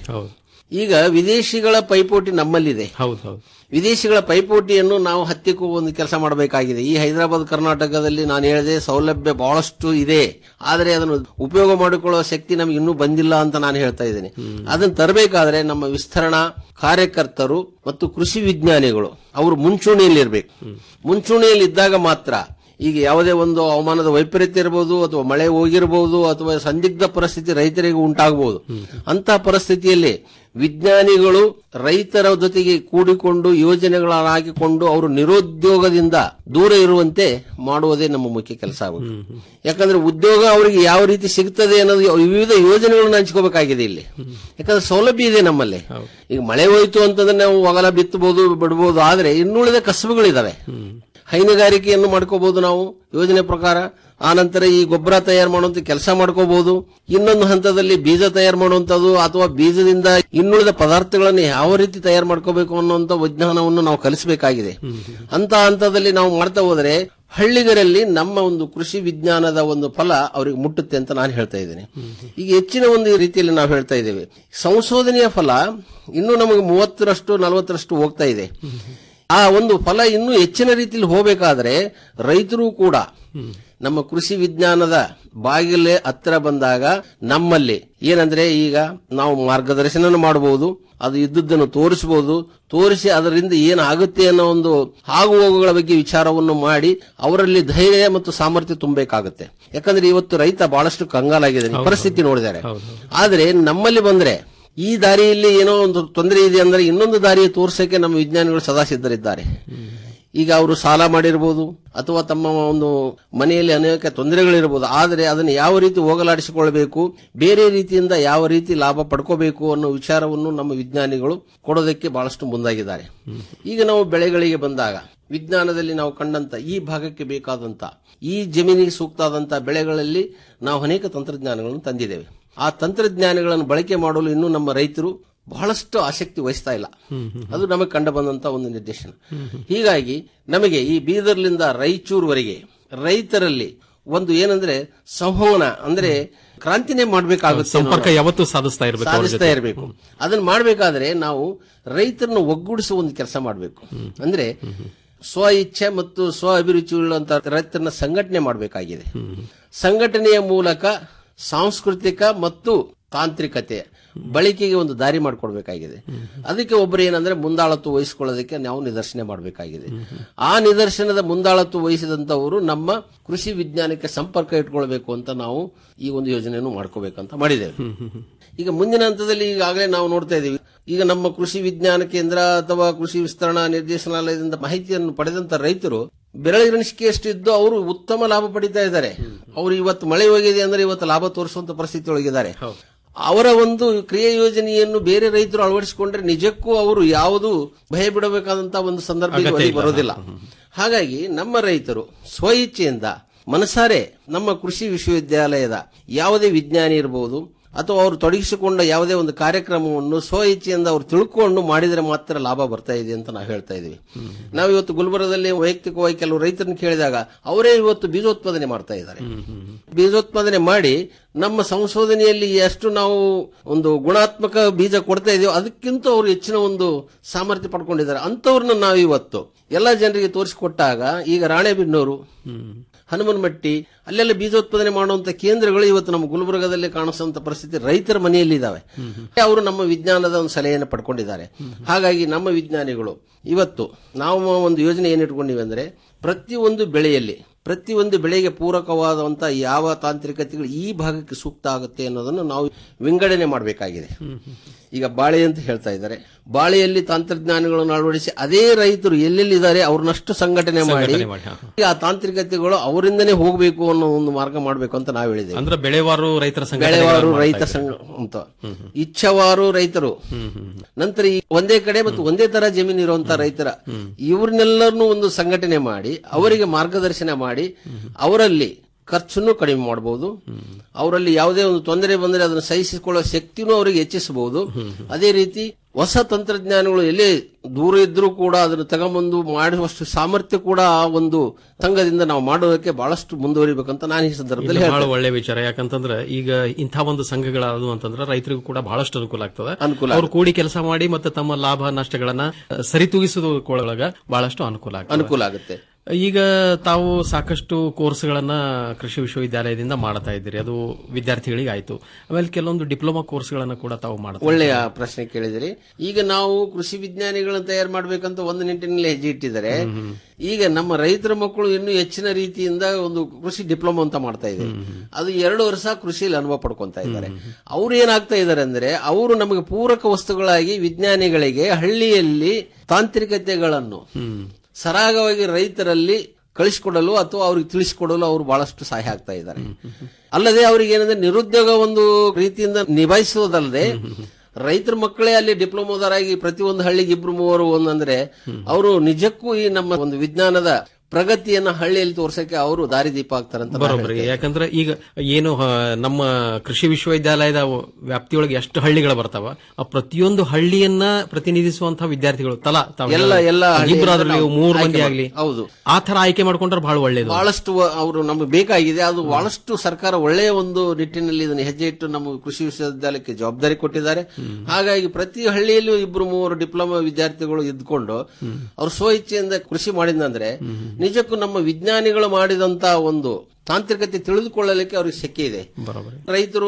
ಈಗ ವಿದೇಶಿಗಳ ಪೈಪೋಟಿ ನಮ್ಮಲ್ಲಿದೆ ವಿದೇಶಿಗಳ ಪೈಪೋಟಿಯನ್ನು ನಾವು ಹತ್ತಿಕ್ಕುವ ಒಂದು ಕೆಲಸ ಮಾಡಬೇಕಾಗಿದೆ ಈ ಹೈದರಾಬಾದ್ ಕರ್ನಾಟಕದಲ್ಲಿ ನಾನು ಹೇಳಿದೆ ಸೌಲಭ್ಯ ಬಹಳಷ್ಟು ಇದೆ ಆದರೆ ಅದನ್ನು ಉಪಯೋಗ ಮಾಡಿಕೊಳ್ಳುವ ಶಕ್ತಿ ನಮಗೆ ಇನ್ನೂ ಬಂದಿಲ್ಲ ಅಂತ ನಾನು ಹೇಳ್ತಾ ಇದ್ದೇನೆ ಅದನ್ನು ತರಬೇಕಾದ್ರೆ ನಮ್ಮ ವಿಸ್ತರಣಾ ಕಾರ್ಯಕರ್ತರು ಮತ್ತು ಕೃಷಿ ವಿಜ್ಞಾನಿಗಳು ಅವರು ಮುಂಚೂಣಿಯಲ್ಲಿರ್ಬೇಕು ಮುಂಚೂಣಿಯಲ್ಲಿ ಇದ್ದಾಗ ಮಾತ್ರ ಈಗ ಯಾವುದೇ ಒಂದು ಹವಾಮಾನದ ವೈಪರೀತ್ಯ ಇರಬಹುದು ಅಥವಾ ಮಳೆ ಹೋಗಿರಬಹುದು ಅಥವಾ ಸಂದಿಗ್ಧ ಪರಿಸ್ಥಿತಿ ರೈತರಿಗೆ ಉಂಟಾಗಬಹುದು ಅಂತ ಪರಿಸ್ಥಿತಿಯಲ್ಲಿ ವಿಜ್ಞಾನಿಗಳು ರೈತರ ಜೊತೆಗೆ ಕೂಡಿಕೊಂಡು ಯೋಜನೆಗಳನ್ನು ಹಾಕಿಕೊಂಡು ಅವರು ನಿರುದ್ಯೋಗದಿಂದ ದೂರ ಇರುವಂತೆ ಮಾಡುವುದೇ ನಮ್ಮ ಮುಖ್ಯ ಕೆಲಸ ಆಗಬೇಕು ಯಾಕಂದ್ರೆ ಉದ್ಯೋಗ ಅವರಿಗೆ ಯಾವ ರೀತಿ ಸಿಗ್ತದೆ ಅನ್ನೋದು ವಿವಿಧ ಯೋಜನೆಗಳನ್ನು ಹಂಚ್ಕೋಬೇಕಾಗಿದೆ ಇಲ್ಲಿ ಯಾಕಂದ್ರೆ ಸೌಲಭ್ಯ ಇದೆ ನಮ್ಮಲ್ಲಿ ಈಗ ಮಳೆ ಹೋಯ್ತು ಅಂತಂದ್ರೆ ನಾವು ಹೊಗಲ ಬಿತ್ತಬಹುದು ಬಿಡಬಹುದು ಆದ್ರೆ ಇನ್ನುಳಿದ ಕಸಬುಗಳಿದಾವೆ ಹೈನುಗಾರಿಕೆಯನ್ನು ಮಾಡ್ಕೋಬಹುದು ನಾವು ಯೋಜನೆ ಪ್ರಕಾರ ಆ ನಂತರ ಈ ಗೊಬ್ಬರ ತಯಾರು ಮಾಡುವಂತ ಕೆಲಸ ಮಾಡ್ಕೋಬಹುದು ಇನ್ನೊಂದು ಹಂತದಲ್ಲಿ ಬೀಜ ತಯಾರು ಮಾಡುವಂತದ್ದು ಅಥವಾ ಬೀಜದಿಂದ ಇನ್ನುಳಿದ ಪದಾರ್ಥಗಳನ್ನು ಯಾವ ರೀತಿ ತಯಾರು ಮಾಡ್ಕೋಬೇಕು ಅನ್ನುವಂತ ವಿಜ್ಞಾನವನ್ನು ನಾವು ಕಲಿಸಬೇಕಾಗಿದೆ ಅಂತ ಹಂತದಲ್ಲಿ ನಾವು ಮಾಡ್ತಾ ಹೋದರೆ ಹಳ್ಳಿಗರಲ್ಲಿ ನಮ್ಮ ಒಂದು ಕೃಷಿ ವಿಜ್ಞಾನದ ಒಂದು ಫಲ ಅವರಿಗೆ ಮುಟ್ಟುತ್ತೆ ಅಂತ ನಾನು ಹೇಳ್ತಾ ಇದ್ದೇನೆ ಈಗ ಹೆಚ್ಚಿನ ಒಂದು ರೀತಿಯಲ್ಲಿ ನಾವು ಹೇಳ್ತಾ ಇದ್ದೇವೆ ಸಂಶೋಧನೆಯ ಫಲ ಇನ್ನೂ ನಮಗೆ ಮೂವತ್ತರಷ್ಟು ನಲವತ್ತರಷ್ಟು ಹೋಗ್ತಾ ಇದೆ ಆ ಒಂದು ಫಲ ಇನ್ನೂ ಹೆಚ್ಚಿನ ರೀತಿಯಲ್ಲಿ ಹೋಗಬೇಕಾದ್ರೆ ರೈತರು ಕೂಡ ನಮ್ಮ ಕೃಷಿ ವಿಜ್ಞಾನದ ಬಾಗಿಲೇ ಹತ್ತಿರ ಬಂದಾಗ ನಮ್ಮಲ್ಲಿ ಏನಂದ್ರೆ ಈಗ ನಾವು ಮಾರ್ಗದರ್ಶನ ಮಾಡಬಹುದು ಅದು ಇದ್ದದ್ದನ್ನು ತೋರಿಸಬಹುದು ತೋರಿಸಿ ಅದರಿಂದ ಏನಾಗುತ್ತೆ ಅನ್ನೋ ಒಂದು ಆಗು ಹೋಗುಗಳ ಬಗ್ಗೆ ವಿಚಾರವನ್ನು ಮಾಡಿ ಅವರಲ್ಲಿ ಧೈರ್ಯ ಮತ್ತು ಸಾಮರ್ಥ್ಯ ತುಂಬಬೇಕಾಗುತ್ತೆ ಯಾಕಂದ್ರೆ ಇವತ್ತು ರೈತ ಬಹಳಷ್ಟು ಕಂಗಾಲಾಗಿದ್ದಾನೆ ಪರಿಸ್ಥಿತಿ ನೋಡಿದ್ದಾರೆ ಆದ್ರೆ ನಮ್ಮಲ್ಲಿ ಬಂದ್ರೆ ಈ ದಾರಿಯಲ್ಲಿ ಏನೋ ಒಂದು ತೊಂದರೆ ಇದೆ ಅಂದ್ರೆ ಇನ್ನೊಂದು ದಾರಿಯ ತೋರ್ಸಕ್ಕೆ ನಮ್ಮ ವಿಜ್ಞಾನಿಗಳು ಸದಾ ಸಿದ್ಧರಿದ್ದಾರೆ ಈಗ ಅವರು ಸಾಲ ಮಾಡಿರ್ಬೋದು ಅಥವಾ ತಮ್ಮ ಒಂದು ಮನೆಯಲ್ಲಿ ಅನೇಕ ತೊಂದರೆಗಳಿರ್ಬೋದು ಆದರೆ ಅದನ್ನು ಯಾವ ರೀತಿ ಹೋಗಲಾಡಿಸಿಕೊಳ್ಬೇಕು ಬೇರೆ ರೀತಿಯಿಂದ ಯಾವ ರೀತಿ ಲಾಭ ಪಡ್ಕೋಬೇಕು ಅನ್ನೋ ವಿಚಾರವನ್ನು ನಮ್ಮ ವಿಜ್ಞಾನಿಗಳು ಕೊಡೋದಕ್ಕೆ ಬಹಳಷ್ಟು ಮುಂದಾಗಿದ್ದಾರೆ ಈಗ ನಾವು ಬೆಳೆಗಳಿಗೆ ಬಂದಾಗ ವಿಜ್ಞಾನದಲ್ಲಿ ನಾವು ಕಂಡಂತ ಈ ಭಾಗಕ್ಕೆ ಬೇಕಾದಂತ ಈ ಜಮೀನಿಗೆ ಸೂಕ್ತಾದಂತ ಬೆಳೆಗಳಲ್ಲಿ ನಾವು ಅನೇಕ ತಂತ್ರಜ್ಞಾನಗಳನ್ನು ತಂದಿದ್ದೇವೆ ಆ ತಂತ್ರಜ್ಞಾನಗಳನ್ನು ಬಳಕೆ ಮಾಡಲು ಇನ್ನೂ ನಮ್ಮ ರೈತರು ಬಹಳಷ್ಟು ಆಸಕ್ತಿ ವಹಿಸ್ತಾ ಇಲ್ಲ ಅದು ನಮಗೆ ಕಂಡು ಬಂದಂತ ಒಂದು ನಿರ್ದೇಶನ ಹೀಗಾಗಿ ನಮಗೆ ಈ ಬೀದರ್ಲಿಂದ ರಾಯಚೂರುವರೆಗೆ ರೈತರಲ್ಲಿ ಒಂದು ಏನಂದ್ರೆ ಸಂವಹನ ಅಂದ್ರೆ ಕ್ರಾಂತಿನೇ ಮಾಡಬೇಕಾಗುತ್ತೆ ಸಂಪರ್ಕ ಯಾವತ್ತೂ ಸಾಧಿಸ್ತಾ ಇರ್ಬೇಕು ಅವ್ರ ಸಾಧಿಸ್ತಾ ಜೊತೆ. ಇರಬೇಕು ಅದನ್ನ ಮಾಡಬೇಕಾದ್ರೆ ನಾವು ರೈತರನ್ನ ಒಗ್ಗೂಡಿಸುವ ಒಂದು ಕೆಲಸ ಮಾಡಬೇಕು ಅಂದ್ರೆ ಸ್ವ ಇಚ್ಛೆ ಮತ್ತು ಸ್ವ ಅಭಿರುಚಿ ಉಳ್ಳಂತ ರೈತರನ್ನ ಸಂಘಟನೆ ಮಾಡಬೇಕಾಗಿದೆ ಸಂಘಟನೆಯ ಮೂಲಕ ಸಾಂಸ್ಕೃತಿಕ ಮತ್ತು ತಾಂತ್ರಿಕತೆ ಬಳಕೆಗೆ ಒಂದು ದಾರಿ ಮಾಡಿಕೊಡ್ಬೇಕಾಗಿದೆ ಅದಕ್ಕೆ ಒಬ್ಬರು ಏನಂದ್ರೆ ಮುಂದಾಳತ್ವ ವಹಿಸಿಕೊಳ್ಳೋದಕ್ಕೆ ನಾವು ನಿದರ್ಶನ ಮಾಡಬೇಕಾಗಿದೆ ಆ ನಿದರ್ಶನದ ಮುಂದಾಳತ್ವ ವಹಿಸಿದಂತವರು ನಮ್ಮ ಕೃಷಿ ವಿಜ್ಞಾನಕ್ಕೆ ಸಂಪರ್ಕ ಇಟ್ಕೊಳ್ಬೇಕು ಅಂತ ನಾವು ಈ ಒಂದು ಯೋಜನೆಯನ್ನು ಮಾಡ್ಕೋಬೇಕಂತ ಮಾಡಿದ್ದೇವೆ ಈಗ ಮುಂದಿನ ಹಂತದಲ್ಲಿ ಈಗಾಗಲೇ ನಾವು ನೋಡ್ತಾ ಇದ್ದೀವಿ ಈಗ ನಮ್ಮ ಕೃಷಿ ವಿಜ್ಞಾನ ಕೇಂದ್ರ ಅಥವಾ ಕೃಷಿ ವಿಸ್ತರಣಾ ನಿರ್ದೇಶನಾಲಯದಿಂದ ಮಾಹಿತಿಯನ್ನು ಪಡೆದಂತ ರೈತರು ಬೆರಳಿಗಣಿಸಿಕೆಯಷ್ಟಿದ್ದು ಅವರು ಉತ್ತಮ ಲಾಭ ಪಡಿತಾ ಇದ್ದಾರೆ ಅವರು ಇವತ್ತು ಮಳೆ ಹೋಗಿದೆ ಅಂದ್ರೆ ಇವತ್ತು ಲಾಭ ತೋರಿಸುವಂತ ಪರಿಸ್ಥಿತಿ ಒಳಗಿದ್ದಾರೆ ಅವರ ಒಂದು ಕ್ರಿಯೆ ಯೋಜನೆಯನ್ನು ಬೇರೆ ರೈತರು ಅಳವಡಿಸಿಕೊಂಡ್ರೆ ನಿಜಕ್ಕೂ ಅವರು ಯಾವುದು ಭಯ ಬಿಡಬೇಕಾದಂತ ಒಂದು ಸಂದರ್ಭ ಅಗತ್ಯ ಒದಗಿ ಇಲ್ಲ. ಬರೋದಿಲ್ಲ ಹಾಗಾಗಿ ನಮ್ಮ ರೈತರು ಸ್ವ ಇಚ್ಛೆಯಿಂದ ಮನಸಾರೆ ನಮ್ಮ ಕೃಷಿ ವಿಶ್ವವಿದ್ಯಾಲಯದ ಯಾವುದೇ ವಿಜ್ಞಾನಿ ಇರಬಹುದು ಅಥವಾ ಅವರು ತೊಡಗಿಸಿಕೊಂಡ ಯಾವುದೇ ಒಂದು ಕಾರ್ಯಕ್ರಮವನ್ನು ಸ್ವ ಇಚ್ಛೆಯಿಂದ ಅವರು ತಿಳ್ಕೊಂಡು ಮಾಡಿದರೆ ಮಾತ್ರ ಲಾಭ ಬರ್ತಾ ಇದೆ ಅಂತ ನಾವು ಹೇಳ್ತಾ ಇದೀವಿ ನಾವು ಇವತ್ತು ಗುಲ್ಬರ್ಗದಲ್ಲಿ ವೈಯಕ್ತಿಕವಾಗಿ ಕೆಲವು ರೈತರನ್ನು ಕೇಳಿದಾಗ ಅವರೇ ಇವತ್ತು ಬೀಜೋತ್ಪಾದನೆ ಮಾಡ್ತಾ ಇದ್ದಾರೆ ಬೀಜೋತ್ಪಾದನೆ ಮಾಡಿ ನಮ್ಮ ಸಂಶೋಧನೆಯಲ್ಲಿ ಎಷ್ಟು ನಾವು ಒಂದು ಗುಣಾತ್ಮಕ ಬೀಜ ಕೊಡ್ತಾ ಇದೀವೋ ಅದಕ್ಕಿಂತ ಅವರು ಹೆಚ್ಚಿನ ಒಂದು ಸಾಮರ್ಥ್ಯ ಪಡ್ಕೊಂಡಿದ್ದಾರೆ ಅಂತವ್ರನ್ನ ನಾವು ಇವತ್ತು ಎಲ್ಲ ಜನರಿಗೆ ತೋರಿಸಿಕೊಟ್ಟಾಗ ಈಗ ರಾಣೆಬೆನ್ನೂರು ಹನುಮನಮಟ್ಟಿ ಅಲ್ಲೆಲ್ಲ ಬೀಜೋತ್ಪಾದನೆ ಮಾಡುವಂತ ಕೇಂದ್ರಗಳು ಇವತ್ತು ನಮ್ಮ ಗುಲ್ಬರ್ಗದಲ್ಲಿ ಕಾಣಿಸುವಂತ ಪರಿಸ್ಥಿತಿ ರೈತರ ಮನೆಯಲ್ಲಿ ಇದಾವೆ ಅವರು ನಮ್ಮ ವಿಜ್ಞಾನದ ಒಂದು ಸಲಹೆಯನ್ನು ಪಡ್ಕೊಂಡಿದ್ದಾರೆ ಹಾಗಾಗಿ ನಮ್ಮ ವಿಜ್ಞಾನಿಗಳು ಇವತ್ತು ನಾವು ಒಂದು ಯೋಜನೆ ಏನಿಟ್ಕೊಂಡಿವಿ ಅಂದ್ರೆ ಪ್ರತಿಯೊಂದು ಬೆಳೆಯಲ್ಲಿ ಪ್ರತಿಯೊಂದು ಬೆಳೆಗೆ ಪೂರಕವಾದಂತಹ ಯಾವ ತಾಂತ್ರಿಕತೆಗಳು ಈ ಭಾಗಕ್ಕೆ ಸೂಕ್ತ ಆಗುತ್ತೆ ಅನ್ನೋದನ್ನು ನಾವು ವಿಂಗಡಣೆ ಮಾಡಬೇಕಾಗಿದೆ ಈಗ ಬಾಳೆ ಅಂತ ಹೇಳ್ತಾ ಇದ್ದಾರೆ ಬಾಳೆಯಲ್ಲಿ ತಂತ್ರಜ್ಞಾನಗಳನ್ನು ಅಳವಡಿಸಿ ಅದೇ ರೈತರು ಎಲ್ಲೆಲ್ಲಿದ್ದಾರೆ ಅವ್ರನ್ನಷ್ಟು ಸಂಘಟನೆ ಮಾಡಿ ಸಂಘಟನೆ ಮಾಡಿ, ಹಾ. ಆ ತಾಂತ್ರಿಕತೆಗಳು ಅವರಿಂದನೇ ಹೋಗಬೇಕು ಅನ್ನೋ ಒಂದು ಮಾರ್ಗ ಮಾಡಬೇಕು ಅಂತ ನಾವು ಹೇಳಿದ್ದೇವೆ ಅಂದ್ರೆ ಬೆಳೆವಾರು ರೈತರ ಸಂಘಟನೆ ಬೆಳೆವಾರು ರೈತ ಸಂಘ ಅಂತ ಇಚ್ಛವಾರು ರೈತರು ನಂತರ ಈ ಒಂದೇ ಕಡೆ ಮತ್ತು ಒಂದೇ ತರ ಜಮೀನು ಇರುವಂತ ರೈತರ ಇವ್ರನ್ನೆಲ್ಲರನ್ನೂ ಒಂದು ಸಂಘಟನೆ ಮಾಡಿ ಅವರಿಗೆ ಮಾರ್ಗದರ್ಶನ ಮಾಡಿ ಅವರಲ್ಲಿ ಖರ್ಚನ್ನು ಕಡಿಮೆ ಮಾಡಬಹುದು ಅವರಲ್ಲಿ ಯಾವುದೇ ಒಂದು ತೊಂದರೆ ಬಂದರೆ ಅದನ್ನು ಸಹಿಸಿಕೊಳ್ಳುವ ಶಕ್ತಿನೂ ಅವರಿಗೆ ಹೆಚ್ಚಿಸಬಹುದು ಅದೇ ರೀತಿ ಹೊಸ ತಂತ್ರಜ್ಞಾನಗಳು ಎಲ್ಲೇ ದೂರ ಇದ್ರೂ ಕೂಡ ಅದನ್ನು ತಗೊಂಬಂದು ಮಾಡುವಷ್ಟು ಸಾಮರ್ಥ್ಯ ಕೂಡ ಆ ಒಂದು ಸಂಘದಿಂದ ನಾವು ಮಾಡೋದಕ್ಕೆ ಬಹಳಷ್ಟು ಮುಂದುವರಿಬೇಕಂತ ನಾನು ಈ ಸಂದರ್ಭದಲ್ಲಿ ಇದು ಬಹಳ ಹೇಳ್ತೇನೆ ಒಳ್ಳೆ ವಿಚಾರ ಯಾಕಂತಂದ್ರೆ ಈಗ ಇಂಥ ಒಂದು ಸಂಘಗಳಾದವು ಅಂತಂದ್ರೆ ರೈತರಿಗೂ ಕೂಡ ಬಹಳಷ್ಟು ಅನುಕೂಲ ಆಗ್ತದೆ ಅನುಕೂಲ ಅವ್ರು ಕೂಡಿ ಕೆಲಸ ಮಾಡಿ ಮತ್ತೆ ತಮ್ಮ ಲಾಭ ನಷ್ಟಗಳನ್ನ ಸರಿತೂಗಿಸುವುದರೊಳಗ ಬಹಳಷ್ಟು ಅನುಕೂಲ ಆಗ್ತದೆ ಅನುಕೂಲ ಆಗುತ್ತೆ ಈಗ ತಾವು ಸಾಕಷ್ಟು ಕೋರ್ಸ್ಗಳನ್ನ ಕೃಷಿ ವಿಶ್ವವಿದ್ಯಾಲಯದಿಂದ ಮಾಡ್ತಾ ಇದ್ದೀರಿ ಅದು ವಿದ್ಯಾರ್ಥಿಗಳಿಗೆ ಆಯ್ತು ಆಮೇಲೆ ಕೆಲವೊಂದು ಡಿಪ್ಲೊಮಾ ಕೋರ್ಸ್ಗಳನ್ನ ಕೂಡ ತಾವು ಮಾಡ್ತಾ ಒಳ್ಳೆಯ ಪ್ರಶ್ನೆ ಕೇಳಿದಿರಿ ಈಗ ನಾವು ಕೃಷಿ ವಿಜ್ಞಾನಿಗಳನ್ನ ತಯಾರು ಮಾಡ್ಬೇಕಂತ ಒಂದು ನಿಟ್ಟಿನಲ್ಲಿ ಹೆಜ್ಜೆ ಇಟ್ಟಿದ್ದಾರೆ ಈಗ ನಮ್ಮ ರೈತರ ಮಕ್ಕಳು ಇನ್ನೂ ಹೆಚ್ಚಿನ ರೀತಿಯಿಂದ ಒಂದು ಕೃಷಿ ಡಿಪ್ಲೊಮಾ ಅಂತ ಮಾಡ್ತಾ ಇದ್ದಾರೆ ಅದು ಎರಡು ವರ್ಷ ಕೃಷಿಯಲ್ಲಿ ಅನುಭವ ಪಡ್ಕೊಂತ ಇದ್ದಾರೆ ಅವ್ರು ಏನಾಗ್ತಾ ಇದ್ದಾರೆ ಅಂದ್ರೆ ಅವರು ನಮಗೆ ಪೂರಕ ವಸ್ತುಗಳಾಗಿ ವಿಜ್ಞಾನಿಗಳಿಗೆ ಹಳ್ಳಿಯಲ್ಲಿ ತಾಂತ್ರಿಕತೆಗಳನ್ನು ಸರಾಗವಾಗಿ ರೈತರಲ್ಲಿ ಕಳಿಸಿಕೊಡಲು ಅಥವಾ ಅವ್ರಿಗೆ ತಿಳಿಸಿಕೊಡಲು ಅವರು ಬಹಳಷ್ಟು ಸಹಾಯ ಆಗ್ತಾ ಇದ್ದಾರೆ ಅಲ್ಲದೆ ಅವ್ರಿಗೆ ಏನಂದ್ರೆ ನಿರುದ್ಯೋಗ ಒಂದು ರೀತಿಯಿಂದ ನಿಭಾಯಿಸುವುದಲ್ಲದೆ ರೈತರ ಮಕ್ಕಳೇ ಅಲ್ಲಿ ಡಿಪ್ಲೊಮೋದರಾಗಿ ಪ್ರತಿಯೊಂದು ಹಳ್ಳಿಗೆ ಇಬ್ರು ಮೂವರು ಒಂದಂದ್ರೆ ಅವರು ನಿಜಕ್ಕೂ ಈ ನಮ್ಮ ಒಂದು ವಿಜ್ಞಾನದ ಪ್ರಗತಿಯನ್ನ ಹಳ್ಳಿಯಲ್ಲಿ ತೋರ್ಸಕ್ಕೆ ಅವರು ದಾರಿದೀಪ ಆಗ್ತಾರಂತ ನಾನು ಬರೋಬ್ರಿ ಹೇಳ್ತೇನೆ. ಯಾಕಂದ್ರೆ ಈಗ ಏನು ಆ, ನಮ್ಮ ಕೃಷಿ ವಿಶ್ವವಿದ್ಯಾಲಯದ ವ್ಯಾಪ್ತಿಯೊಳಗೆ ಎಷ್ಟು ಹಳ್ಳಿಗಳು ಬರ್ತಾವ ಆ ಪ್ರತಿಯೊಂದು ಹಳ್ಳಿಯನ್ನ ಪ್ರತಿನಿಧಿಸುವಂತಹ ವಿದ್ಯಾರ್ಥಿಗಳು ತಲಾ ತಾವು ಎಲ್ಲ ಎಲ್ಲ ಇಬ್ಬರಾದ್ರಲ್ಲಿ ಹಳ್ಳಿಯಿಂದ ಮೂರು ನಾವು ಮಂದಿ ಆಯ್ಕೆ ಆಗ್ಲಿ ಮಾಡಿ- ಹೌದು ಆ ತರ ಆಯ್ಕೆ ಮಾಡ್ಕೊಂಡ್ರೆ ಬಹಳ ಒಳ್ಳೇದು ಬಹಳಷ್ಟು ಅವರು ನಮಗೆ ಬೇಕಾಗಿದೆ ಅದು ಬಹಳಷ್ಟು ಸರ್ಕಾರ ಒಳ್ಳೆಯ ಒಂದು ನಿಟ್ಟಿನಲ್ಲಿ ಇದನ್ನು ಹೆಜ್ಜೆ ಇಟ್ಟು ನಮ್ಮ ಕೃಷಿ ವಿಶ್ವವಿದ್ಯಾಲಯಕ್ಕೆ ಜವಾಬ್ದಾರಿ ಕೊಟ್ಟಿದ್ದಾರೆ ಹಾಗಾಗಿ ಪ್ರತಿ ಹಳ್ಳಿಯಲ್ಲೂ ಇಬ್ರು ಮೂವರು ಡಿಪ್ಲೊಮಾ ವಿದ್ಯಾರ್ಥಿಗಳು ಇದ್ಕೊಂಡು ಅವ್ರು ಸ್ವ ಇಚ್ಛೆಯಿಂದ ಕೃಷಿ ಮಾಡಿದಂದ್ರೆ ನಿಜಕ್ಕೂ ನಮ್ಮ ವಿಜ್ಞಾನಿಗಳು ಮಾಡಿದಂತ ಒಂದು ತಾಂತ್ರಿಕತೆ ತಿಳಿದುಕೊಳ್ಳಲಿಕ್ಕೆ ಅವ್ರಿಗೆ ಶಕ್ತಿ ಇದೆ ಬರೋಬರಿ ರೈತರು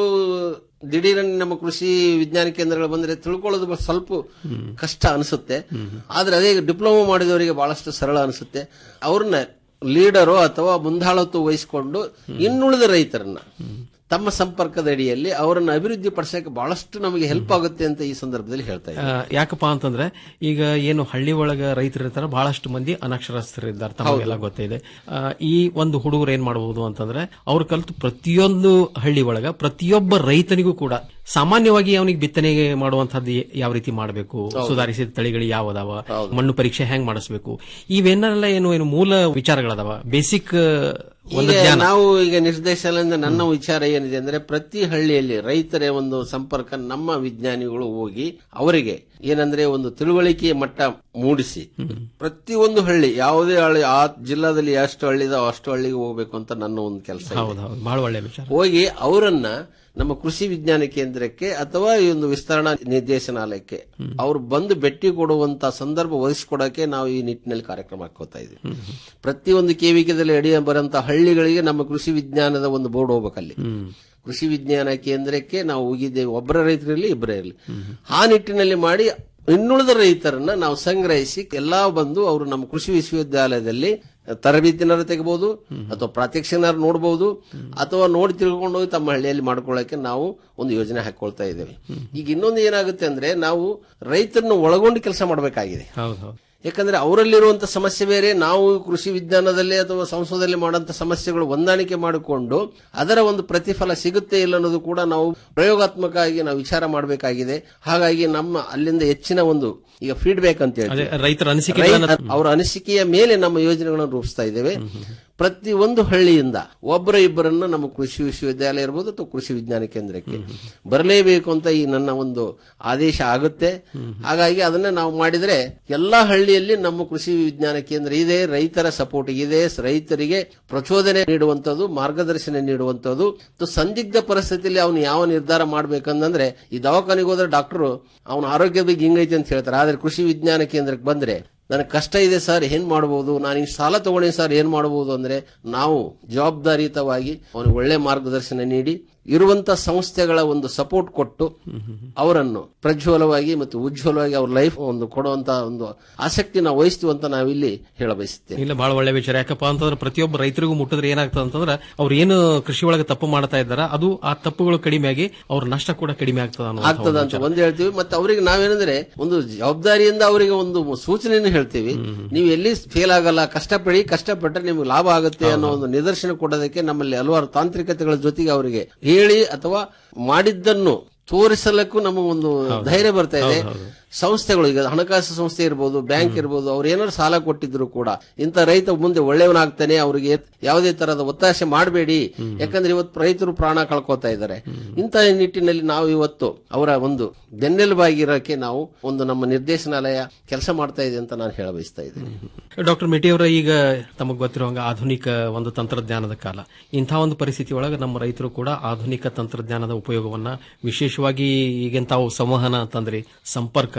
ದಿಢೀರನೆ ನಮ್ಮ ಕೃಷಿ ವಿಜ್ಞಾನ ಕೇಂದ್ರಗಳು ಬಂದ್ರೆ ತಿಳ್ಕೊಳ್ಳೋದು ಬ- ಸ್ವಲ್ಪ ಕಷ್ಟ ಅನಿಸುತ್ತೆ ಆದ್ರೆ ಅದೇ ಡಿಪ್ಲೊಮಾ ಮಾಡಿದವರಿಗೆ ಬಹಳಷ್ಟು ಸರಳ ಅನಿಸುತ್ತೆ ಅವ್ರನ್ನ ಲೀಡರು ಅಥವಾ ಮುಂದಾಳತ್ವ ವಹಿಸಿಕೊಂಡು ಇನ್ನುಳಿದ ರೈತರನ್ನ ತಮ್ಮ ಸಂಪರ್ಕದ ಅಡಿಯಲ್ಲಿ ಅವರನ್ನ ಅಭಿವೃದ್ಧಿ ಪಡಿಸಕ್ಕೆ ಬಹಳಷ್ಟು ನಮಗೆ ಹೆಲ್ಪ್ ಆಗುತ್ತೆ ಅಂತ ಈ ಸಂದರ್ಭದಲ್ಲಿ ಹೇಳ್ತಾ ಆ, ಇದ್ದೀನಿ ಯಾಕಪ್ಪ ಅಂತಂದ್ರೆ ಈಗ ಏನು ಹಳ್ಳಿ ಒಳಗ ರೈತರು ಇರ್ತಾರೆ ಬಹಳಷ್ಟು ಮಂದಿ ಅನಕ್ಷರಸ್ಥರಿದ್ದಾರೆ ತಮಗೆಲ್ಲ ಗೊತ್ತಿದೆ ಆ, ಈ ಒಂದು ಹುಡುಗರು ಏನ್ ಮಾಡಬಹುದು ಅಂತಂದ್ರೆ ಅವ್ರು ಕಲಿತು ಪ್ರತಿಯೊಂದು ಹಳ್ಳಿ ಒಳಗ ಪ್ರತಿಯೊಬ್ಬ ರೈತನಿಗೂ ಕೂಡ ಸಾಮಾನ್ಯವಾಗಿ ಅವನಿಗೆ ಬಿತ್ತನೆಗೆ ಮಾಡುವಂತಹದ್ದು ಯಾವ ರೀತಿ ಮಾಡಬೇಕು ಹೌದು. ಸುಧಾರಿಸಿದ ತಳಿಗಳು ಯಾವದಾವ ಮಣ್ಣು ಪರೀಕ್ಷೆ ಹೆಂಗ್ ಮಾಡಿಸ್ಬೇಕು ಇವೆನ್ನೆಲ್ಲ ಏನು ಏನು ಮೂಲ ವಿಚಾರಗಳದಾವ ಬೇಸಿಕ್ ಒಂದು ಈಗ ಜ್ಞಾನ ನಾವು ಈಗ ನಿರ್ದೇಶನದಿಂದ ನನ್ನ ವಿಚಾರ ಏನಿದೆ ಅಂದ್ರೆ ಪ್ರತಿ ಹಳ್ಳಿಯಲ್ಲಿ ರೈತರ ಒಂದು ಸಂಪರ್ಕ ನಮ್ಮ ವಿಜ್ಞಾನಿಗಳು ಹೋಗಿ ಅವರಿಗೆ ಏನಂದ್ರೆ ಒಂದು ತಿಳುವಳಿಕೆಯ ಮಟ್ಟ ಮೂಡಿಸಿ ಪ್ರತಿಯೊಂದು ಹಳ್ಳಿ ಯಾವುದೇ ಹಳ್ಳಿ ಆ ಜಿಲ್ಲಾದಲ್ಲಿ ಎಷ್ಟು ಹಳ್ಳಿ ಇದಾವ ಅಷ್ಟು ಹಳ್ಳಿಗೆ ಹೋಗ್ಬೇಕು ಅಂತ ನನ್ನ ಒಂದು ಕೆಲಸ ಹೌದು ಹೌದು ಬಹಳ ಒಳ್ಳೆ ವಿಚಾರ ಹೋಗಿ ಅವರನ್ನ ನಮ್ಮ ಕೃಷಿ ವಿಜ್ಞಾನ ಕೇಂದ್ರಕ್ಕೆ ಅಥವಾ ಈ ಒಂದು ವಿಸ್ತರಣಾ ನಿರ್ದೇಶನಾಲಯಕ್ಕೆ ಅವರು ಬಂದು ಭೇಟಿ ಕೊಡುವಂತ ಸಂದರ್ಭ ಒದಗಿಸಿಕೊಡಕ್ಕೆ ನಾವು ಈ ನಿಟ್ಟಿನಲ್ಲಿ ಕಾರ್ಯಕ್ರಮ ಹಾಕೋತಾ ಇದ್ದೀವಿ ಪ್ರತಿಯೊಂದು ಕೇವಿಕೆದಲ್ಲಿ ಅಡಿಯ ಬರುವಂತ ಹಳ್ಳಿಗಳಿಗೆ ನಮ್ಮ ಕೃಷಿ ವಿಜ್ಞಾನದ ಒಂದು ಬೋರ್ಡ್ ಹೋಗ್ಬೇಕಲ್ಲಿ ಕೃಷಿ ವಿಜ್ಞಾನ ಕೇಂದ್ರಕ್ಕೆ ನಾವು ಹೋಗಿದ್ದೇವೆ ಒಬ್ಬರ ರೈತರಲ್ಲಿ ಇಬ್ಬರೇ ಇರಲಿ ಆ ನಿಟ್ಟಿನಲ್ಲಿ ಮಾಡಿ ಇನ್ನುಳಿದ ರೈತರನ್ನ ನಾವು ಸಂಗ್ರಹಿಸಿ ಎಲ್ಲಾ ಬಂದು ಅವರು ನಮ್ಮ ಕೃಷಿ ವಿಶ್ವವಿದ್ಯಾಲಯದಲ್ಲಿ ತರಬೇತಿನಾರು ತೆಗಬಹುದು ಅಥವಾ ಪ್ರಾತ್ಯಕ್ಷಿಕನಾರು ನೋಡಬಹುದು ಅಥವಾ ನೋಡಿ ತಿಳ್ಕೊಂಡು ಹೋಗಿ ತಮ್ಮ ಹಳ್ಳಿಯಲ್ಲಿ ಮಾಡ್ಕೊಳ್ಳಕ್ಕೆ ನಾವು ಒಂದು ಯೋಜನೆ ಹಾಕೊಳ್ತಾ ಇದ್ದೇವೆ ಈಗ ಇನ್ನೊಂದು ಏನಾಗುತ್ತೆ ಅಂದ್ರೆ ನಾವು ರೈತರನ್ನ ಒಳಗೊಂಡು ಕೆಲಸ ಮಾಡಬೇಕಾಗಿದೆ ಹೌದು ಹೌದು ಯಾಕಂದ್ರೆ ಅವರಲ್ಲಿರುವಂತ ಸಮಸ್ಯೆ ಬೇರೆ ನಾವು ಕೃಷಿ ವಿಜ್ಞಾನದಲ್ಲಿ ಅಥವಾ ಸಂಶೋಧನೆ ಮಾಡುವಂತ ಸಮಸ್ಯೆಗಳು ಹೊಂದಾಣಿಕೆ ಮಾಡಿಕೊಂಡು ಅದರ ಒಂದು ಪ್ರತಿಫಲ ಸಿಗುತ್ತೆ ಇಲ್ಲ ಅನ್ನೋದು ಕೂಡ ನಾವು ಪ್ರಯೋಗಾತ್ಮಕವಾಗಿ ನಾವು ವಿಚಾರ ಮಾಡಬೇಕಾಗಿದೆ ಹಾಗಾಗಿ ನಮ್ಮ ಅಲ್ಲಿಂದ ಹೆಚ್ಚಿನ ಒಂದು ಈಗ ಫೀಡ್ಬ್ಯಾಕ್ ಅಂತ ಅದೇ ಹೇಳ್ತೀವಿ ರೈತರ ಅನಿಸಿಕೆಗಳನ್ನ ರೈತ- ಅವರ ಅನಿಸಿಕೆಯ ಮೇಲೆ ನಮ್ಮ ಯೋಜನೆಗಳನ್ನು ರೂಪಿಸ್ತಾ ಇದ್ದೇವೆ ಪ್ರತಿ ಒಂದು ಹಳ್ಳಿಯಿಂದ ಒಬ್ಬರ ಇಬ್ಬರನ್ನ ನಮ್ಮ ಕೃಷಿ ವಿಶ್ವವಿದ್ಯಾಲಯ ಇರಬಹುದು ಅಥವಾ ಕೃಷಿ ವಿಜ್ಞಾನ ಕೇಂದ್ರಕ್ಕೆ ಬರಲೇಬೇಕು ಅಂತ ಈ ನನ್ನ ಒಂದು ಆದೇಶ ಆಗುತ್ತೆ ಹಾಗಾಗಿ ಅದನ್ನ ನಾವು ಮಾಡಿದ್ರೆ ಎಲ್ಲಾ ಹಳ್ಳಿಯಲ್ಲಿ ನಮ್ಮ ಕೃಷಿ ವಿಜ್ಞಾನ ಕೇಂದ್ರ ಇದೆ ರೈತರ ಸಪೋರ್ಟ್ ಇದೆ ರೈತರಿಗೆ ಪ್ರಚೋದನೆ ನೀಡುವಂತದ್ದು ಮಾರ್ಗದರ್ಶನ ನೀಡುವಂತದ್ದು ಮತ್ತು ಸಂದಿಗ್ಧ ಪರಿಸ್ಥಿತಿಯಲ್ಲಿ ಅವನು ಯಾವ ನಿರ್ಧಾರ ಮಾಡ್ಬೇಕಂದ್ರೆ ಈ ದವಾಖಾನೆಗೆ ಹೋದ್ರೆ ಡಾಕ್ಟರ್ ಅವನ ಆರೋಗ್ಯದ ಬಗ್ಗೆ ಹಿಂಗೈತೆ ಅಂತ ಹೇಳ್ತಾರೆ ಆದ್ರೆ ಕೃಷಿ ವಿಜ್ಞಾನ ಕೇಂದ್ರಕ್ಕೆ ಬಂದ್ರೆ ನನಗೆ ಕಷ್ಟ ಇದೆ ಸರ್ ಏನ್ ಮಾಡಬಹುದು ನಾನು ಈ ಸಾಲ ತಗೊಂಡಿ ಸರ್ ಏನ್ ಮಾಡಬಹುದು ಅಂದ್ರೆ ನಾವು ಜವಾಬ್ದಾರಿಯುತವಾಗಿ ಅವನಿಗೆ ಒಳ್ಳೆ ಮಾರ್ಗದರ್ಶನ ನೀಡಿ ಇರುವಂತ ಸಂಸ್ಥೆಗಳ ಒಂದು ಸಪೋರ್ಟ್ ಕೊಟ್ಟು ಅವರನ್ನು ಪ್ರಜ್ವಲವಾಗಿ ಮತ್ತು ಉಜ್ವಲವಾಗಿ ಅವ್ರ ಲೈಫ್ ಒಂದು ಕೊಡುವಂತ ಒಂದು ಆಸಕ್ತಿ ನಾವು ವಹಿಸ್ತೀವಿ ಅಂತ ನಾವಿಲ್ಲಿ ಹೇಳ ಬಯಸುತ್ತೇವೆ ಇಲ್ಲ ಬಹಳ ಒಳ್ಳೆ ವಿಚಾರ ಯಾಕಪ್ಪ ಅಂತಂದ್ರೆ ಪ್ರತಿಯೊಬ್ಬ ರೈತರಿಗೂ ಮುಟ್ಟಿದ್ರೆ ಏನಾಗ್ತದೆ ಅಂತಂದ್ರೆ ಅವ್ರು ಏನು ಕೃಷಿ ಒಳಗೆ ತಪ್ಪು ಮಾಡ್ತಾ ಇದ್ದಾರ ಅದು ಆ ತಪ್ಪುಗಳು ಕಡಿಮೆ ಆಗಿ ಅವ್ರ ನಷ್ಟ ಕೂಡ ಕಡಿಮೆ ಆಗ್ತದ ಅನ್ನುವಂಥ ಆಗ್ತದ ಒಂದು ಅಂತ ವಿಚಾರ. ಒಂದು ಹೇಳ್ತೀವಿ ಮತ್ತೆ ಅವರಿಗೆ ನಾವೇನಂದ್ರೆ ಒಂದು ಜವಾಬ್ದಾರಿಯಿಂದ ಅವರಿಗೆ ಒಂದು ಸೂಚನೆಯನ್ನು ಹೇಳ್ತೀವಿ ನೀವು ಎಲ್ಲಿ ಫೇಲ್ ಆಗಲ್ಲ ಕಷ್ಟಪಡಿ ಕಷ್ಟಪಟ್ಟರೆ ನಿಮ್ಗೆ ಲಾಭ ಆಗುತ್ತೆ ಅನ್ನೋ ಒಂದು ನಿದರ್ಶನ ಕೊಡೋದಕ್ಕೆ ನಮ್ಮಲ್ಲಿ ಹಲವಾರು ತಾಂತ್ರಿಕತೆಗಳ ಜೊತೆಗೆ ಅವರಿಗೆ ಹೇಳಿ ಅಥವಾ ಮಾಡಿದ್ದನ್ನು ತೋರಿಸಲಕ್ಕೂ ನಮ್ಮ ಒಂದು ಧೈರ್ಯ ಬರ್ತಾ ಇದೆ ಸಂಸ್ಥೆಗಳು ಈಗ ಹಣಕಾಸು ಸಂಸ್ಥೆ ಇರ್ಬೋದು ಬ್ಯಾಂಕ್ ಇರ್ಬೋದು ಅವ್ರು ಏನಾದ್ರು ಸಾಲ ಕೊಟ್ಟಿದ್ರು ಕೂಡ ಇಂಥ ರೈತ ಮುಂದೆ ಒಳ್ಳೆಯವನಾಗ್ತಾನೆ ಅವರಿಗೆ ಯಾವುದೇ ತರಹದ ಒತ್ತಾಸೆ ಮಾಡಬೇಡಿ ಯಾಕಂದ್ರೆ ಇವತ್ತು ರೈತರು ಪ್ರಾಣ ಕಳ್ಕೊತಾ ಇದ್ದಾರೆ ಇಂಥ ನಿಟ್ಟಿನಲ್ಲಿ ನಾವು ಇವತ್ತು ಅವರ ಒಂದು ಬೆನ್ನೆಲುಬಾಗಿರೋಕೆ ನಾವು ಒಂದು ನಮ್ಮ ನಿರ್ದೇಶನಾಲಯ ಕೆಲಸ ಮಾಡ್ತಾ ಇದೆ ಅಂತ ನಾನು ಹೇಳ ಬಯಸ್ತಾ ಇದ್ದೀನಿ ಡಾಕ್ಟರ್ ಮೇಟಿ ಅವರ ಈಗ ತಮಗೆ ಗೊತ್ತಿರುವಂಗ ಆಧುನಿಕ ಒಂದು ತಂತ್ರಜ್ಞಾನದ ಕಾಲ ಇಂಥ ಒಂದು ಪರಿಸ್ಥಿತಿ ಒಳಗೆ ನಮ್ಮ ರೈತರು ಕೂಡ ಆಧುನಿಕ ತಂತ್ರಜ್ಞಾನದ ಉಪಯೋಗವನ್ನ ವಿಶೇಷವಾಗಿ ಈಗಿನ ತಾವು ಸಂವಹನ ಅಂತಂದ್ರಿ ಸಂಪರ್ಕ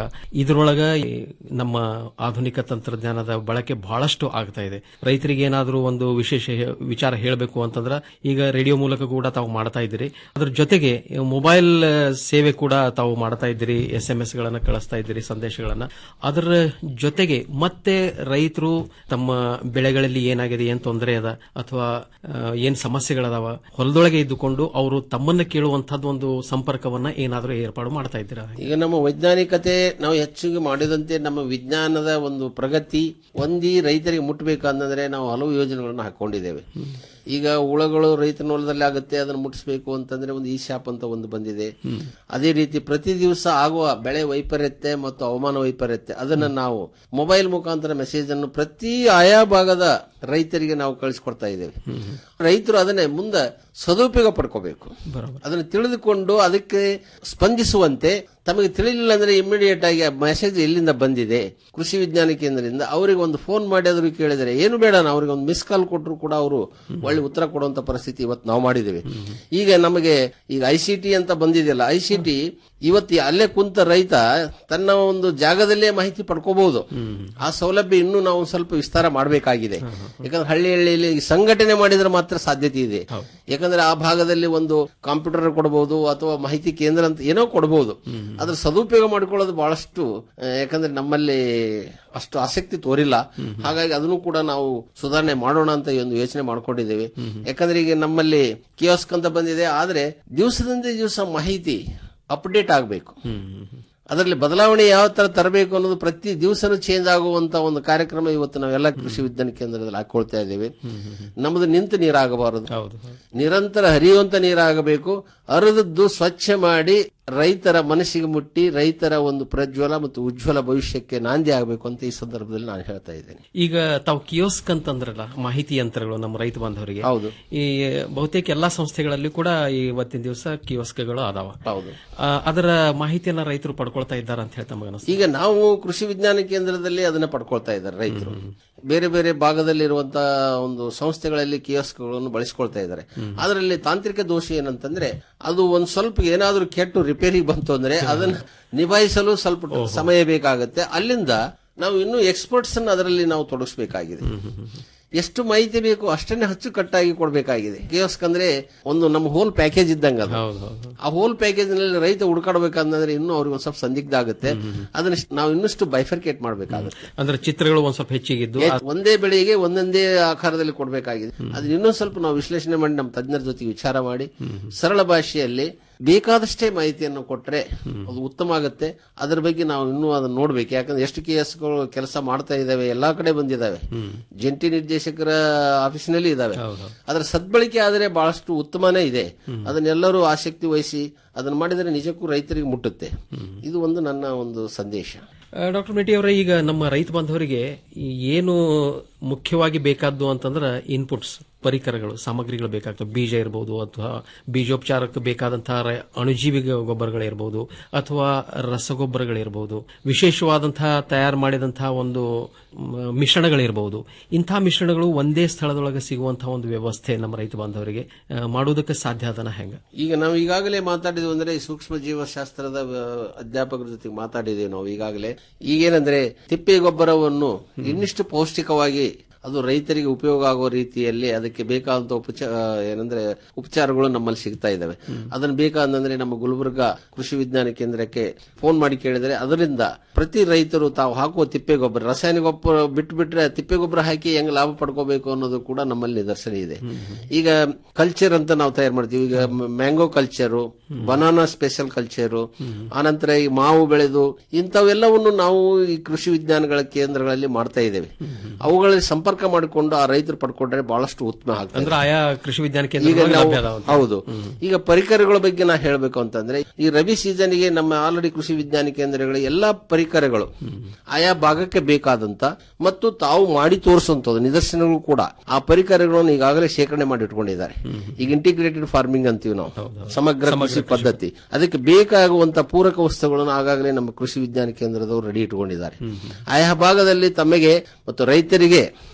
ಇದರೊಳಗ ಈ ನಮ್ಮ ಆಧುನಿಕ ತಂತ್ರಜ್ಞಾನದ ಬಳಕೆ ಬಹಳಷ್ಟು ಆಗ್ತಾ ಇದೆ ರೈತರಿಗೆ ಏನಾದರೂ ಒಂದು ವಿಶೇಷ ಹೇ- ವಿಚಾರ ಹೇಳಬೇಕು ಅಂತಂದ್ರೆ ಈಗ ರೇಡಿಯೋ ಮೂಲಕ ಕೂಡ ತಾವು ಮಾಡ್ತಾ ಇದ್ದೀರಿ ಅದ್ರ ಜೊತೆಗೆ ಮೊಬೈಲ್ ಸೇವೆ ಕೂಡ ತಾವು ಮಾಡ್ತಾ ಇದ್ದೀರಿ ಎಸ್ ಎಂ ಎಸ್ ಗಳನ್ನ ಕಳಿಸ್ತಾ ಇದ್ದೀರಿ ಸಂದೇಶಗಳನ್ನ ಅದರ ಜೊತೆಗೆ ಮತ್ತೆ ರೈತರು ತಮ್ಮ ಬೆಳೆಗಳಲ್ಲಿ ಏನಾಗಿದೆ ಏನ್ ತೊಂದರೆ ಅದ ಅಥವಾ ಆ, ಏನ್ ಸಮಸ್ಯೆಗಳದಾವ ಹೊಲದೊಳಗೆ ಇದ್ದುಕೊಂಡು ಅವರು ತಮ್ಮನ್ನ ಕೇಳುವಂತಹದ್ದು ಒಂದು ಸಂಪರ್ಕವನ್ನ ಏನಾದರೂ ಏರ್ಪಾಡು ಮಾಡ್ತಾ ಇದ್ದೀರಾ ಈಗ ನಮ್ಮ ವೈಜ್ಞಾನಿಕತೆ ನಾವು ಹೆಚ್ಚಿಗೆ ಮಾಡಿದಂತೆ ನಮ್ಮ ವಿಜ್ಞಾನದ ಒಂದು ಪ್ರಗತಿ ಒಂದಿ ರೈತರಿಗೆ ಮುಟ್ಟಬೇಕಂದ್ರೆ ನಾವು ಹಲವು ಯೋಜನೆಗಳನ್ನು ಹಾಕೊಂಡಿದ್ದೇವೆ ಈಗ ಹುಳಗಳು ರೈತನ ಹೊಲದಲ್ಲಿ ಆಗುತ್ತೆ ಅದನ್ನು ಮುಟ್ಟಿಸ್ಬೇಕು ಅಂತಂದ್ರೆ ಒಂದು ಈ ಶಾಪ್ ಅಂತ ಒಂದು ಬಂದಿದೆ ಅದೇ ರೀತಿ ಪ್ರತಿ ದಿವಸ ಆಗುವ ಬೆಳೆ ವೈಪರೀತ್ಯ ಮತ್ತು ಹವಾಮಾನ ವೈಪರೀತ್ಯ ಅದನ್ನ ನಾವು ಮೊಬೈಲ್ ಮುಖಾಂತರ ಮೆಸೇಜ್ ಅನ್ನು ಪ್ರತಿ ಆಯಾ ಭಾಗದ ರೈತರಿಗೆ ನಾವು ಕಳಿಸ್ಕೊಡ್ತಾ ಇದ್ದೇವೆ ರೈತರು ಅದನ್ನೇ ಮುಂದೆ ಸದುಪಯೋಗ ಪಡ್ಕೋಬೇಕು ಅದನ್ನು ತಿಳಿದುಕೊಂಡು ಅದಕ್ಕೆ ಸ್ಪಂದಿಸುವಂತೆ ತಮಗೆ ತಿಳಿಲಿಲ್ಲ ಅಂದ್ರೆ ಇಮಿಡಿಯೇಟ್ ಆಗಿ ಮೆಸೇಜ್ ಎಲ್ಲಿಂದ ಬಂದಿದೆ ಕೃಷಿ ವಿಜ್ಞಾನ ಕೇಂದ್ರದಿಂದ ಅವರಿಗೆ ಒಂದು ಫೋನ್ ಮಾಡಿ ಅದ್ರ ಕೇಳಿದರೆ ಏನು ಬೇಡ ನಾವು ಅವ್ರಿಗೆ ಒಂದು ಮಿಸ್ ಕಾಲ್ ಕೊಟ್ಟರು ಕೂಡ ಅವರು ಒಳ್ಳೆ ಉತ್ತರ ಕೊಡುವಂತ ಪರಿಸ್ಥಿತಿ ಇವತ್ತು ನಾವು ಮಾಡಿದ್ದೇವೆ ಈಗ ನಮಗೆ ಈಗ ಐ ಸಿ ಟಿ ಅಂತ ಬಂದಿದೆಯಲ್ಲ ಐ ಸಿ ಟಿ ಇವತ್ತು ಅಲ್ಲೇ ಕುಂತ ರೈತ ತನ್ನ ಒಂದು ಜಾಗದಲ್ಲೇ ಮಾಹಿತಿ ಪಡ್ಕೋಬಹುದು ಆ ಸೌಲಭ್ಯ ಇನ್ನೂ ನಾವು ಸ್ವಲ್ಪ ವಿಸ್ತಾರ ಮಾಡಬೇಕಾಗಿದೆ ಯಾಕಂದ್ರೆ ಹಳ್ಳಿ ಹಳ್ಳಿಯಲ್ಲಿ ಸಂಘಟನೆ ಮಾಡಿದ್ರೆ ಮಾತ್ರ ಸಾಧ್ಯತೆ ಇದೆ ಯಾಕಂದ್ರೆ ಆ ಭಾಗದಲ್ಲಿ ಒಂದು ಕಂಪ್ಯೂಟರ್ ಕೊಡಬಹುದು ಅಥವಾ ಮಾಹಿತಿ ಕೇಂದ್ರ ಅಂತ ಏನೋ ಕೊಡಬಹುದು ಅದ್ರ ಸದುಪಯೋಗ ಮಾಡಿಕೊಳ್ಳೋದು ಬಹಳಷ್ಟು ಆ, ಯಾಕಂದ್ರೆ ನಮ್ಮಲ್ಲಿ ಅಷ್ಟು ಆಸಕ್ತಿ ತೋರಿಲ್ಲ ಹಾಗಾಗಿ ಅದನ್ನು ಕೂಡ ನಾವು ಸುಧಾರಣೆ ಮಾಡೋಣ ಅಂತ ಈ ಒಂದು ಯೋಚನೆ ಮಾಡ್ಕೊಂಡಿದ್ದೇವೆ ಯಾಕಂದ್ರೆ ಈಗ ನಮ್ಮಲ್ಲಿ ಕಿಯೋಸ್ಕ್ ಅಂತ ಬಂದಿದೆ ಆದ್ರೆ ದಿವಸದಿಂದ ದಿವಸ ಮಾಹಿತಿ ಅಪ್ಡೇಟ್ ಆಗಬೇಕು ಅದರಲ್ಲಿ ಬದಲಾವಣೆ ಯಾವ ತರ ತರಬೇಕು ಅನ್ನೋದು ಪ್ರತಿ ದಿವಸನೂ ಚೇಂಜ್ ಆಗುವಂತ ಒಂದು ಕಾರ್ಯಕ್ರಮ ಇವತ್ತು ನಾವೆಲ್ಲ ಕೃಷಿ ವಿಜ್ಞಾನ ಕೇಂದ್ರದಲ್ಲಿ ಹಾಕೊಳ್ತಾ ಇದ್ದೇವೆ ನಮ್ಮದು ನಿಂತು ನೀರಾಗಬಾರದು ನಿರಂತರ ಹರಿಯುವಂತ ನೀರಾಗಬೇಕು ಅರಿದದ್ದು ಸ್ವಚ್ಛ ಮಾಡಿ ರೈತರ ಮನಸ್ಸಿಗೆ ಮುಟ್ಟಿ ರೈತರ ಒಂದು ಪ್ರಜ್ವಲ ಮತ್ತು ಉಜ್ವಲ ಭವಿಷ್ಯಕ್ಕೆ ನಾಂದಿ ಆಗಬೇಕು ಅಂತ ಈ ಸಂದರ್ಭದಲ್ಲಿ ನಾನು ಹೇಳ್ತಾ ಇದ್ದೇನೆ ಈಗ ತಾವು ಕಿಯೋಸ್ಕ್ ಅಂತಂದ್ರಲ್ಲ ಮಾಹಿತಿ ಯಂತ್ರಗಳು ನಮ್ಮ ರೈತ ಬಾಂಧವರಿಗೆ ಹೌದು ಈ ಬಹುತೇಕ ಎಲ್ಲಾ ಸಂಸ್ಥೆಗಳಲ್ಲಿ ಕೂಡ ಈ ಇವತ್ತಿನ ದಿವಸ ಕಿಯೋಸ್ಕ್ಗಳು ಅದಾವ ಹೌದು ಆ, ಅದರ ಮಾಹಿತಿಯನ್ನ ರೈತರು ಪಡ್ಕೊಳ್ತಾ ಇದ್ದಾರೆ ಅಂತ ಹೇಳಿ ತಮಗೆ ಅನಿಸ್ತದೆ ಈಗ ನಾವು ಕೃಷಿ ವಿಜ್ಞಾನ ಕೇಂದ್ರದಲ್ಲಿ ಅದನ್ನ ಪಡ್ಕೊಳ್ತಾ ಇದ್ದಾರೆ ರೈತರು ಬೇರೆ ಬೇರೆ ಭಾಗದಲ್ಲಿರುವಂತಹ ಒಂದು ಸಂಸ್ಥೆಗಳಲ್ಲಿ ಕಿಯೋಸ್ಕ್ಗಳನ್ನು ಬಳಸಿಕೊಳ್ತಾ ಇದ್ದಾರೆ ಅದರಲ್ಲಿ ತಾಂತ್ರಿಕ ದೋಷ ಏನಂತಂದ್ರೆ ಅದು ಒಂದ್ ಸ್ವಲ್ಪ ಏನಾದ್ರೂ ಕೆಟ್ಟು ರಿಪೇರಿ ಬಂತು ಅಂದ್ರೆ ಅದನ್ನ ನಿಭಾಯಿಸಲು ಸ್ವಲ್ಪ ಸಮಯ ಬೇಕಾಗುತ್ತೆ ಅಲ್ಲಿಂದ ನಾವು ಇನ್ನೂ ಎಕ್ಸ್ಪರ್ಟ್ಸ್ ಅನ್ನು ಅದರಲ್ಲಿ ನಾವು ತೊಡಗಿಸಬೇಕಾಗಿದೆ ಎಷ್ಟು ಮಾಹಿತಿ ಬೇಕು ಅಷ್ಟನ್ನೇ ಅಚ್ಚುಕಟ್ಟಾಗಿ ಕೊಡಬೇಕಾಗಿದೆ ಕಿಯೋಸ್ಕ್ ಅಂದ್ರೆ ಒಂದು ನಮ್ಮ ಹೋಲ್ ಪ್ಯಾಕೇಜ್ ಇದ್ದಂಗ ಅದು ಆ ಹೋಲ್ ಪ್ಯಾಕೇಜ್ ನಲ್ಲಿ ರೈತ ಹುಡುಕಾಡಬೇಕಂದ್ರೆ ಇನ್ನೂ ಅವ್ರಿಗೆ ಒಂದ್ ಸ್ವಲ್ಪ ಸಂದಿಗ್ಧ ಆಗುತ್ತೆ ಅದನ್ನ ನಾವು ಇನ್ನಷ್ಟು ಬೈಫರ್ಕೇಟ್ ಮಾಡಬೇಕಾಗುತ್ತೆ ಅಂದ್ರೆ ಚಿತ್ರಗಳು ಒಂದ್ ಸ್ವಲ್ಪ ಹೆಚ್ಚಿಗಿದ್ದು ಆ- ಒಂದೇ ಬೆಳೆಗೆ ಒಂದೊಂದೇ ಆಕಾರದಲ್ಲಿ ಕೊಡಬೇಕಾಗಿದೆ ಅದನ್ನ ಇನ್ನೊಂದ್ ಸ್ವಲ್ಪ ನಾವು ವಿಶ್ಲೇಷಣೆ ಮಾಡಿ ನಮ್ಮ ತಜ್ಞರ ಜೊತೆಗೆ ವಿಚಾರ ಮಾಡಿ ಸರಳ ಭಾಷೆಯಲ್ಲಿ ಬೇಕಾದಷ್ಟೇ ಮಾಹಿತಿಯನ್ನು ಕೊಟ್ರೆ ಅದು ಉತ್ತಮ ಆಗುತ್ತೆ ಅದರ ಬಗ್ಗೆ ನಾವು ಇನ್ನೂ ಅದನ್ನ ನೋಡ್ಬೇಕು ಯಾಕಂದ್ರೆ ಎಷ್ಟು ಕೇಸ್ಗಳು ಕೆಲಸ ಮಾಡ್ತಾ ಇದಾವೆ ಎಲ್ಲಾ ಕಡೆ ಬಂದಿದಾವೆ ಜಂಟಿ ನಿರ್ದೇಶಕರ ಆಫೀಸಿನಲ್ಲಿ ಇದಾವೆ ಅದರ ಸದ್ಬಳಕೆ ಆದರೆ ಬಹಳಷ್ಟು ಉತ್ತಮನೇ ಇದೆ ಅದನ್ನೆಲ್ಲರೂ ಆಸಕ್ತಿ ವಹಿಸಿ ಅದನ್ನ ಮಾಡಿದರೆ ನಿಜಕ್ಕೂ ರೈತರಿಗೆ ಮುಟ್ಟುತ್ತೆ ಇದು ಒಂದು ನನ್ನ ಒಂದು ಸಂದೇಶ ಡಾಕ್ಟರ್ ಮೇಟಿ ಅವರೇ ಈಗ ನಮ್ಮ ರೈತ ಬಾಂಧವರಿಗೆ ಈ ಏನು ಮುಖ್ಯವಾಗಿ ಬೇಕಾದ್ದು ಅಂತಂದ್ರೆ ಇನ್ಪುಟ್ಸ್ ಪರಿಕರಗಳು ಸಾಮಗ್ರಿಗಳು ಬೇಕಾಗ್ತವೆ ಬೀಜ ಇರಬಹುದು ಅಥವಾ ಬೀಜೋಪಚಾರಕ್ಕೆ ಬೇಕಾದಂತಹ ರ- ಅಣುಜೀವಿ ಗೊಬ್ಬರಗಳಿರಬಹುದು ಅಥವಾ ರಸಗೊಬ್ಬರಗಳಿರಬಹುದು ವಿಶೇಷವಾದಂತಹ ತಯಾರು ಮಾಡಿದಂತಹ ಒಂದು ಮ್, ಮಿಶ್ರಣಗಳಿರಬಹುದು ಇಂತಹ ಮಿಶ್ರಣಗಳು ಒಂದೇ ಸ್ಥಳದೊಳಗೆ ಸಿಗುವಂತಹ ಒಂದು ವ್ಯವಸ್ಥೆ ನಮ್ಮ ರೈತ ಬಾಂಧವರಿಗೆ ಆ, ಮಾಡುವುದಕ್ಕೆ ಸಾಧ್ಯ ಅದನ್ನ ಹೆಂಗ ಈಗ ನಾವು ಈಗಾಗಲೇ ಮಾತಾಡಿದ್ವಿ ಅಂದ್ರೆ ಈ ಸೂಕ್ಷ್ಮ ಜೀವಶಾಸ್ತ್ರದ ಆ, ಅಧ್ಯಾಪಕರ ಜೊತೆಗೆ ಮಾತಾಡಿದ್ದೇವೆ ನಾವು ಈಗಾಗಲೇ ಈಗೇನಂದ್ರೆ ತಿಪ್ಪೆ ಗೊಬ್ಬರವನ್ನು ಇನ್ನಿಷ್ಟು ಪೌಷ್ಟಿಕವಾಗಿ ಅದು ರೈತರಿಗೆ ಉಪಯೋಗ ಆಗೋ ರೀತಿಯಲ್ಲಿ ಅದಕ್ಕೆ ಬೇಕಾದಂತ ಉಪಚಾರ ಏನಂದ್ರೆ ಉಪಚಾರಗಳು ನಮ್ಮಲ್ಲಿ ಸಿಗ್ತಾ ಇದಾವೆ ಅದನ್ನ ಬೇಕಾದಂದ್ರೆ ನಮ್ಮ ಗುಲ್ಬರ್ಗ ಕೃಷಿ ವಿಜ್ಞಾನ ಕೇಂದ್ರಕ್ಕೆ ಫೋನ್ ಮಾಡಿ ಕೇಳಿದರೆ ಅದರಿಂದ ಪ್ರತಿ ರೈತರು ತಾವು ಹಾಕುವ ತಿಪ್ಪೆ ಗೊಬ್ಬರ ರಾಸಾಯನಿಕ ಗೊಬ್ಬರ ಬಿಟ್ಟು ಬಿಟ್ರೆ ತಿಪ್ಪೆ ಗೊಬ್ಬರ ಹಾಕಿ ಹೆಂಗ್ ಲಾಭ ಪಡ್ಕೋಬೇಕು ಅನ್ನೋದು ಕೂಡ ನಮ್ಮಲ್ಲಿ ನಿದರ್ಶನ ಇದೆ ಈಗ ಕಲ್ಚರ್ ಅಂತ ನಾವು ತಯಾರು ಮಾಡ್ತೀವಿ ಈಗ mango culture banana special culture ಆನಂತರ ಈ ಮಾವು ಬೆಳೆದು ಇಂಥವೆಲ್ಲವನ್ನು ನಾವು ಈ ಕೃಷಿ ವಿಜ್ಞಾನಗಳ ಕೇಂದ್ರಗಳಲ್ಲಿ ಮಾಡ್ತಾ ಇದ್ದೇವೆ ಅವುಗಳಲ್ಲಿ ಸಂಪರ್ಕ ಮಾಡಿಕೊಂಡು ಆ ರೈತರು ಪಡ್ಕೊಂಡ್ರೆ ಬಹಳಷ್ಟು ಉತ್ತಮ ಆಗ್ತದೆ ಅಂದ್ರೆ ಆಯಾ ಕೃಷಿ ವಿಜ್ಞಾನ ಈಗ ಕೇಂದ್ರ ನಾವು ಲಭ್ಯ ಅದಾವ ಅಂತ. ಹೌದು ಈಗ ಪರಿಕರಗಳ ಬಗ್ಗೆ ನಾ ಹೇಳಬೇಕು ಅಂತಂದ್ರೆ ಈ ರಬಿ ಸೀಸನ್ಗೆ ನಮ್ಮ ಆಲ್ರೆಡಿ ಕೃಷಿ ವಿಜ್ಞಾನ ಕೇಂದ್ರಗಳ ಎಲ್ಲಾ ಪರಿಕರಗಳು ಆಯಾ ಭಾಗಕ್ಕೆ ಬೇಕಾದಂತ ಮತ್ತು ತಾವು ಮಾಡಿ ತೋರಿಸುವಂತದ್ದು ನಿದರ್ಶನಗಳು ಕೂಡ ಆ ಪರಿಕರಗಳನ್ನು ಈಗಾಗಲೇ ಶೇಖರಣೆ ಮಾಡಿ ಇಟ್ಕೊಂಡಿದ್ದಾರೆ ಈಗ ಇಂಟಿಗ್ರೇಟೆಡ್ ಫಾರ್ಮಿಂಗ್ ಅಂತೀವಿ ನಾವು ಸಮಗ್ರ ಕೃಷಿ ಪದ್ಧತಿ ಅದಕ್ಕೆ ಬೇಕಾಗುವಂತ ಪೂರಕ ವಸ್ತುಗಳನ್ನು ಆಗಾಗಲೇ ನಮ್ಮ ಕೃಷಿ ವಿಜ್ಞಾನ ಕೇಂದ್ರದವರು ರೆಡಿ ಇಟ್ಕೊಂಡಿದ್ದಾರೆ ಆಯಾ ಭಾಗದಲ್ಲಿ ತಮಗೆ ಮತ್ತು ರೈತರಿಗೆ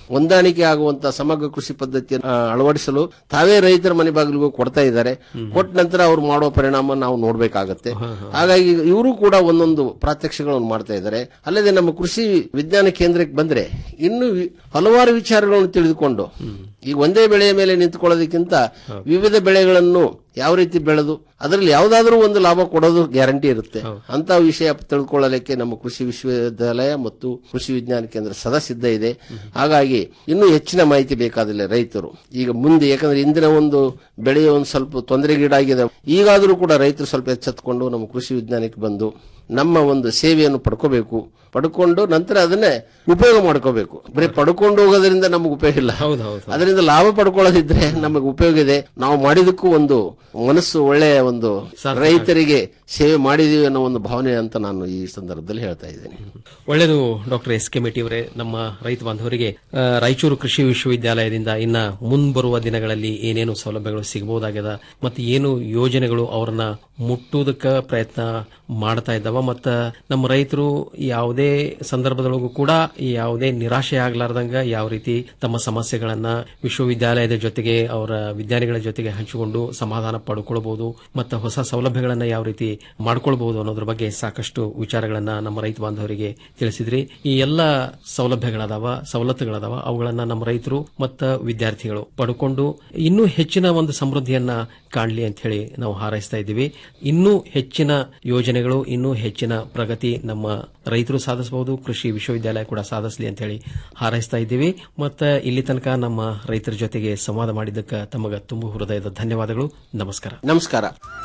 ಹೊಂದಾಣಿಕೆ ಆಗುವಂತ ಸಮಗ್ರ ಕೃಷಿ ಪದ್ಧತಿಯನ್ನು ಆ, ಅಳವಡಿಸಲು ತಾವೇ ರೈತರ ಮನೆ ಬಾಗಿಲಿಗೂ ಕೊಡ್ತಾ ಇದ್ದಾರೆ ಕೊಟ್ಟ ನಂತರ ಅವ್ರು ಮಾಡೋ ಪರಿಣಾಮ ನಾವು ನೋಡ್ಬೇಕಾಗತ್ತೆ ಹಾಗಾಗಿ ಇವರು ಕೂಡ ಒಂದೊಂದು ಪ್ರಾತ್ಯಕ್ಷಿಗಳನ್ನು ಮಾಡ್ತಾ ಇದ್ದಾರೆ ಅಲ್ಲದೆ ನಮ್ಮ ಕೃಷಿ ವಿಜ್ಞಾನ ಕೇಂದ್ರಕ್ಕೆ ಬಂದ್ರೆ ಇನ್ನು ವಿ- ಹಲವಾರು ವಿಚಾರಗಳನ್ನು ತಿಳಿದುಕೊಂಡು ಈ ಒಂದೇ ಬೆಳೆಯ ಮೇಲೆ ನಿಂತುಕೊಳ್ಳೋದಕ್ಕಿಂತ ವಿವಿಧ ಬೆಳೆಗಳನ್ನು ಯಾವ ರೀತಿ ಬೆಳೆದು ಅದರಲ್ಲಿ ಯಾವುದಾದ್ರೂ ಒಂದು ಲಾಭ ಕೊಡೋದು ಗ್ಯಾರಂಟಿ ಇರುತ್ತೆ ಅಂತ ವಿಷಯ ತಿಳ್ಕೊಳ್ಳಲಿಕ್ಕೆ ನಮ್ಮ ಕೃಷಿ ವಿಶ್ವವಿದ್ಯಾಲಯ ಮತ್ತು ಕೃಷಿ ವಿಜ್ಞಾನ ಕೇಂದ್ರ ಸದಾ ಸಿದ್ಧ ಇದೆ ಹಾಗಾಗಿ ಇನ್ನೂ ಹೆಚ್ಚಿನ ಮಾಹಿತಿ ಬೇಕಾದಿಲ್ಲ ರೈತರು ಈಗ ಮುಂದೆ ಯಾಕಂದ್ರೆ ಇಂದಿನ ಒಂದು ಬೆಳೆಯ ಒಂದು ಸ್ವಲ್ಪ ತೊಂದರೆಗೀಡಾಗಿದೆ ಈಗಾದರೂ ಕೂಡ ರೈತರು ಸ್ವಲ್ಪ ಎಚ್ಚೆತ್ತುಕೊಂಡು ನಮ್ಮ ಕೃಷಿ ವಿಜ್ಞಾನಕ್ಕೆ ಬಂದು ನಮ್ಮ ಒಂದು ಸೇವೆಯನ್ನು ಪಡ್ಕೋಬೇಕು ಪಡ್ಕೊಂಡು ನಂತರ ಅದನ್ನೇ ಉಪಯೋಗ ಮಾಡ್ಕೋಬೇಕು ಬರೀ ಪಡ್ಕೊಂಡು ಹೋಗೋದ್ರಿಂದ ನಮಗೆ ಉಪಯೋಗ ಇಲ್ಲ ಅದರಿಂದ ಲಾಭ ಪಡ್ಕೊಳ್ಳೋದಿದ್ರೆ ನಮಗೆ ಉಪಯೋಗ ಇದೆ ನಾವು ಮಾಡಿದಕ್ಕೂ ಒಂದು ಮನಸ್ಸು ಒಳ್ಳೆಯ ಒಂದು ರೈತರಿಗೆ ಸೇವೆ ಮಾಡಿದೀವಿ ಅನ್ನೋ ಒಂದು ಭಾವನೆ ಅಂತ ನಾನು ಈ ಸಂದರ್ಭದಲ್ಲಿ ಹೇಳ್ತಾ ಇದ್ದೇನೆ ಒಳ್ಳೆಯದು ಡಾಕ್ಟರ್ ಎಸ್ ಕೆ ಮೇಟಿ ಅವರೇ ನಮ್ಮ ರೈತ ಬಾಂಧವರಿಗೆ ಆ, ರಾಯಚೂರು ಕೃಷಿ ವಿಶ್ವವಿದ್ಯಾಲಯದಿಂದ ಇನ್ನ ಮುಂಬರುವ ದಿನಗಳಲ್ಲಿ ಏನೇನು ಸೌಲಭ್ಯಗಳು ಸಿಗಬಹುದಾಗ್ಯದ ಮತ್ತು ಏನು ಯೋಜನೆಗಳು ಅವರನ್ನ ಮುಟ್ಟುವುದಕ್ಕ ಪ್ರಯತ್ನ ಮಾಡ್ತಾ ಇದ್ದಾವ ಮತ್ತ ನಮ್ಮ ರೈತರು ಯಾವುದೇ ಸಂದರ್ಭದೊಳಗೂ ಕೂಡ ಯಾವುದೇ ನಿರಾಶೆ ಆಗ್ಲಾರ್ದಂಗ ಯಾವ ರೀತಿ ತಮ್ಮ ಸಮಸ್ಯೆಗಳನ್ನ ವಿಶ್ವವಿದ್ಯಾಲಯದ ಜೊತೆಗೆ ಅವರ ವಿಜ್ಞಾನಿಗಳ ಜೊತೆಗೆ ಹಂಚಿಕೊಂಡು ಸಮಾಧಾನ ಪಡ್ಕೊಳ್ಬಹುದು ಮತ್ತು ಹೊಸ ಸೌಲಭ್ಯಗಳನ್ನ ಯಾವ ರೀತಿ ಮಾಡ್ಕೊಳ್ಬಹುದು ಅನ್ನೋದ್ರ ಬಗ್ಗೆ ಸಾಕಷ್ಟು ವಿಚಾರಗಳನ್ನ ನಮ್ಮ ರೈತ ಬಾಂಧವರಿಗೆ ತಿಳಿಸಿದ್ರಿ ಈ ಎಲ್ಲ ಸೌಲಭ್ಯಗಳದಾವ ಸವಲತ್ತುಗಳದಾವ ಅವುಗಳನ್ನ ನಮ್ಮ ರೈತರು ಮತ್ತು ವಿದ್ಯಾರ್ಥಿಗಳು ಪಡ್ಕೊಂಡು ಇನ್ನೂ ಹೆಚ್ಚಿನ ಒಂದು ಸಮೃದ್ಧಿಯನ್ನ ಕಾಣಲಿ ಅಂತ ಹೇಳಿ ನಾವು ಹಾರೈಸ್ತಾ ಇದ್ದೀವಿ ಇನ್ನೂ ಹೆಚ್ಚಿನ ಯೋಜನೆಗಳು ಇನ್ನೂ ಹೆಚ್ಚಿನ ಪ್ರಗತಿ ನಮ್ಮ ರೈತರು ಸಾಧಿಸಬಹುದು ಕೃಷಿ ವಿಶ್ವವಿದ್ಯಾಲಯ ಕೂಡ ಸಾಧಿಸಲಿ ಅಂತ ಹೇಳಿ ಹಾರೈಸ್ತಾ ಇದ್ದೀವಿ ಮತ್ತು ಇಲ್ಲಿ ತನಕ ನಮ್ಮ ರೈತರ ಜೊತೆಗೆ ಸಂವಾದ ಮಾಡಿದ್ದಕ್ಕೆ ತಮಗೆ ತುಂಬು ಹೃದಯದ ಧನ್ಯವಾದಗಳು ನಮಸ್ಕಾರ ನಮಸ್ಕಾರ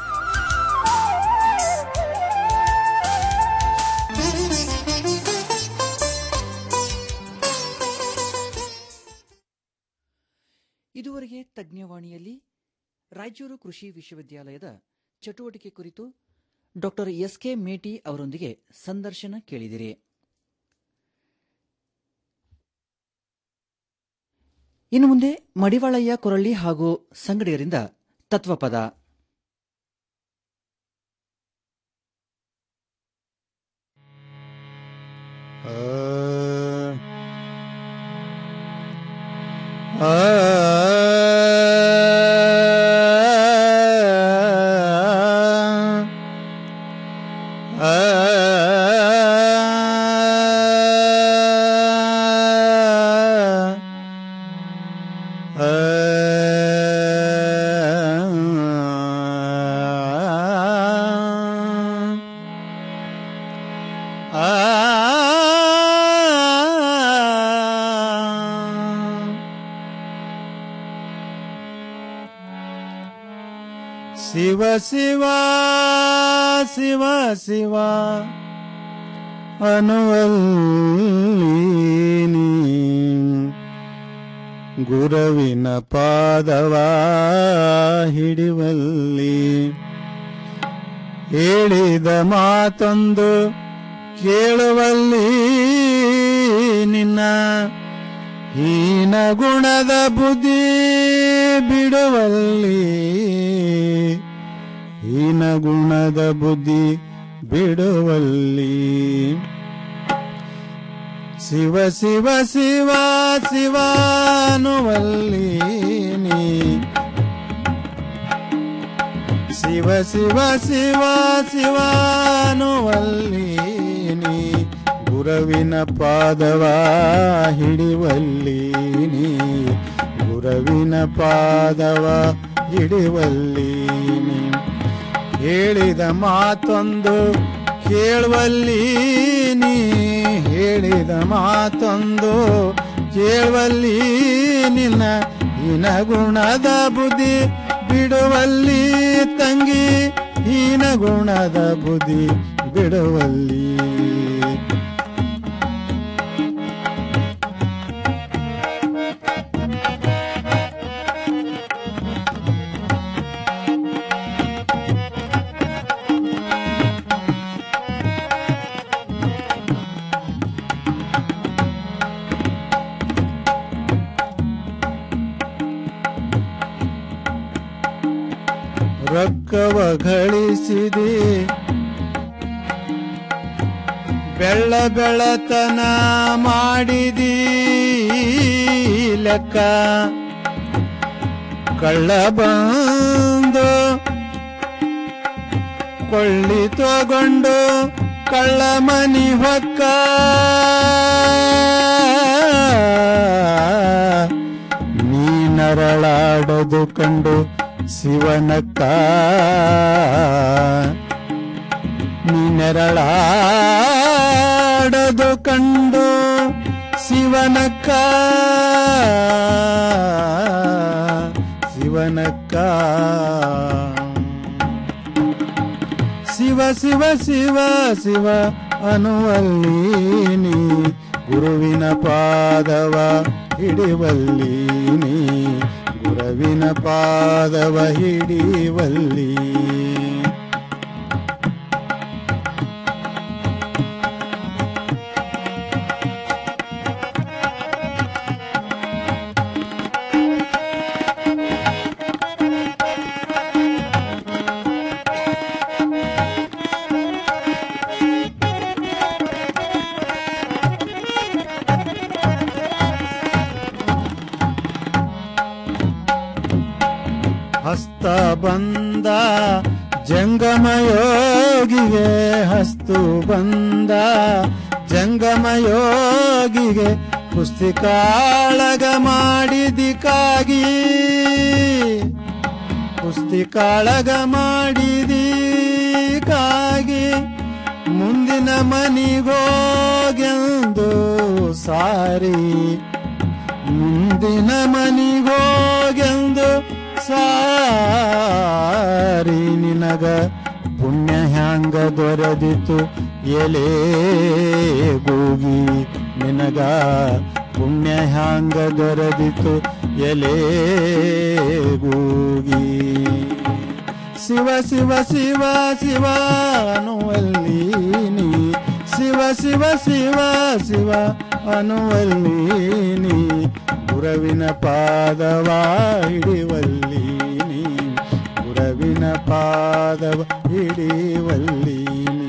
ಇದುವರೆಗೆ ತಜ್ಞವಾಣಿಯಲ್ಲಿ ರಾಯಚೂರು ಕೃಷಿ ವಿಶ್ವವಿದ್ಯಾಲಯದ ಚಟುವಟಿಕೆ ಕುರಿತು ಡಾಕ್ಟರ್ ಎಸ್ ಕೆ ಮೇಟಿ ಅವರೊಂದಿಗೆ ಸಂದರ್ಶನ ಕೇಳಿದಿರಿ ಇನ್ನು ಮುಂದೆ ಮಡಿವಾಳಯ್ಯ ಕೊರಳ್ಳಿ ಹಾಗೂ ಸಂಗಡಿಗರಿಂದ ತತ್ವಪದ ಶಿವ ಶಿವ ಶಿವ ಶಿವ ಅನುವಲ್ಲೀನಿ ಗುರವಿನ ಪಾದವ ಹಿಡಿವಲ್ಲಿ ಹೇಳಿದ ಮಾತೊಂದು ಕೇಳುವಲ್ಲಿ ನಿನ್ನ ಹೀನ ಗುಣದ ಬುದ್ಧಿ ಬಿಡುವಲ್ಲಿ ಹೀನ ಗುಣದ ಬುದ್ಧಿ ಬಿಡುವಲ್ಲಿ ಶಿವ ಶಿವ ಶಿವ ಶಿವ ಅನ್ನುವಲ್ಲಿ ನೀ ಶಿವ ಶಿವ ಶಿವ ಶಿವ ಅನ್ನುವಲ್ಲಿ ನೀ ಗುರವಿನ ಪಾದವ ಹಿಡಿವಲ್ಲಿ ನೀ ಗುರವಿನ ಪಾದವ ಹಿಡಿವಲ್ಲಿ ನೀ ಹೇಳಿದ ಮಾತೊಂದು ಕೇಳುವಲ್ಲಿ ನೀ ಹೇಳಿದ ಮಾತೊಂದು ಕೇಳುವಲ್ಲಿ ನಿನ್ನ ಹೀನ ಗುಣದ ಬುದ್ಧಿ ಬಿಡುವಲ್ಲಿ ತಂಗಿ ಹೀನ ಗುಣದ ಬುದ್ಧಿ ಬಿಡುವಲ್ಲಿ ರೊಕ್ಕವ ಗಳಿಸಿದೆ ಬೆಳ್ಳ ಬೆಳತನ ಮಾಡಿದೀ ಲೆಕ್ಕ ಕಳ್ಳ ಬಂದು ಕೊಳ್ಳಿ ತಗೊಂಡು ಕಳ್ಳ ಮನಿ ಹೊಕ್ಕ ನೀ ನರಳಾಡದು ಕಂಡು ಶಿವನಕ್ಕ ನೀ ನೆರಳಾಡದು ಕಂಡು ಶಿವನಕ್ಕ ಶಿವನಕ್ಕ ಶಿವ ಶಿವ ಶಿವ ಶಿವ ಅನುವಲ್ಲಿ ನೀ ಗುರುವಿನ ಪಾದವ ಹಿಡಿವಲ್ಲಿ ನೀ ಗುರುವಿನ ಪಾದವ ಹಿಡಿವಲ್ಲಿ ಹಸ್ತ ಬಂದ ಜಂಗಮಯೋಗಿಗೆ ಹಸ್ತು ಬಂದ ಜಂಗಮಯೋಗಿಗೆ ಪುಸ್ತಿಕಾಳಗ ಮಾಡಿದಿಕಾಗಿ ಪುಸ್ತಿಕಾಳಗ ಮಾಡಿದಿಕಾಗಿ ಮುಂದಿನ ಮನಿಗೋಗೆಂದು ಸಾರಿ ಮುಂದಿನ ಮನಿಗೋಗೆಂದು ಸಾರಿ ನಿನಗ ಪುಣ್ಯ ಹ್ಯಾಂಗ ದೊರೆದಿತು ಎಲೆ ಗೂಗಿ ನಿನಗ ಪುಣ್ಯ ಹ್ಯಾಂಗ ದೊರೆದಿತು ಎಲೆ ಗೂಗಿ ಶಿವ ಶಿವ ಶಿವ ಶಿವ ಅನ್ನುವಲ್ಲಿ ನೀ ಶಿವ ಶಿವ ಶಿವ ಶಿವ ಅನ್ನುವಲ್ಲಿ ನೀ ಗುರವಿನ ಪಾದವ ಹಿಡಿವಲ್ಲಿ ನೀ ಗುರವಿನ ಪಾದವ ಹಿಡಿವಲ್ಲಿ ನೀ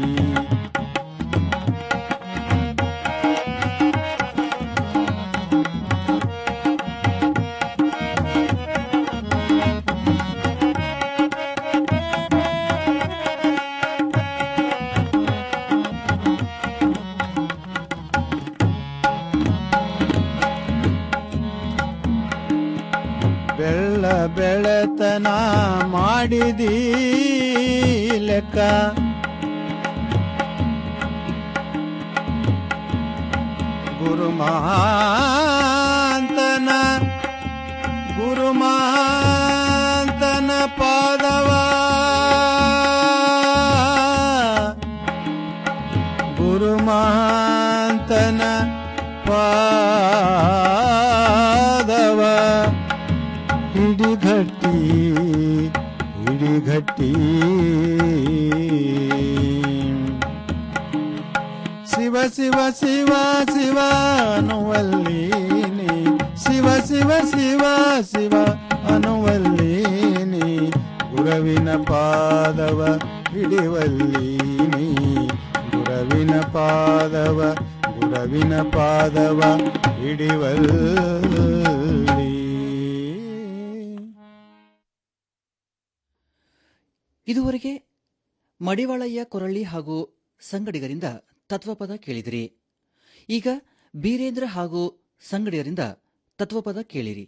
ಬೆಳ್ಳ ಬೆಳೆತನ ಮಾಡಿದೀ ಲೆಕ್ಕ ಗುರು ಮಹಾಂತನ ಗುರು ಮಹಾಂತನ ಪಾದವ ಗುರು ಮಹಾಂತನ ಪಾದವ ಹಿಡಿಗಟ್ಟಿ ಹಿಡಿಗಟ್ಟಿ ಶಿವ ಶಿವ ಶಿವ ಶಿವ ಅನ್ನುವಲ್ಲಿ ನೀ ಶಿವ ಶಿವ ಶಿವ ಶಿವ ಅನ್ನುವಲ್ಲಿ ನೀ ಗುರವಿನ ಪಾದವ ಹಿಡಿವಲ್ಲಿ ನೀ ಗುರವಿನ ಪಾದವ ಗುರವಿನ ಪಾದವ ಹಿಡಿವಲ್ಲಿ ಇದುವರೆಗೆ ಮಡಿವಾಳಯ್ಯ ಕೊರಳ್ಳಿ ಹಾಗೂ ಸಂಗಡಿಗರಿಂದ ತತ್ವಪದ ಕೇಳಿದಿರಿ ಈಗ ಬೀರೇಂದ್ರ ಹಾಗೂ ಸಂಗಡಿಗರಿಂದ ತತ್ವಪದ ಕೇಳಿರಿ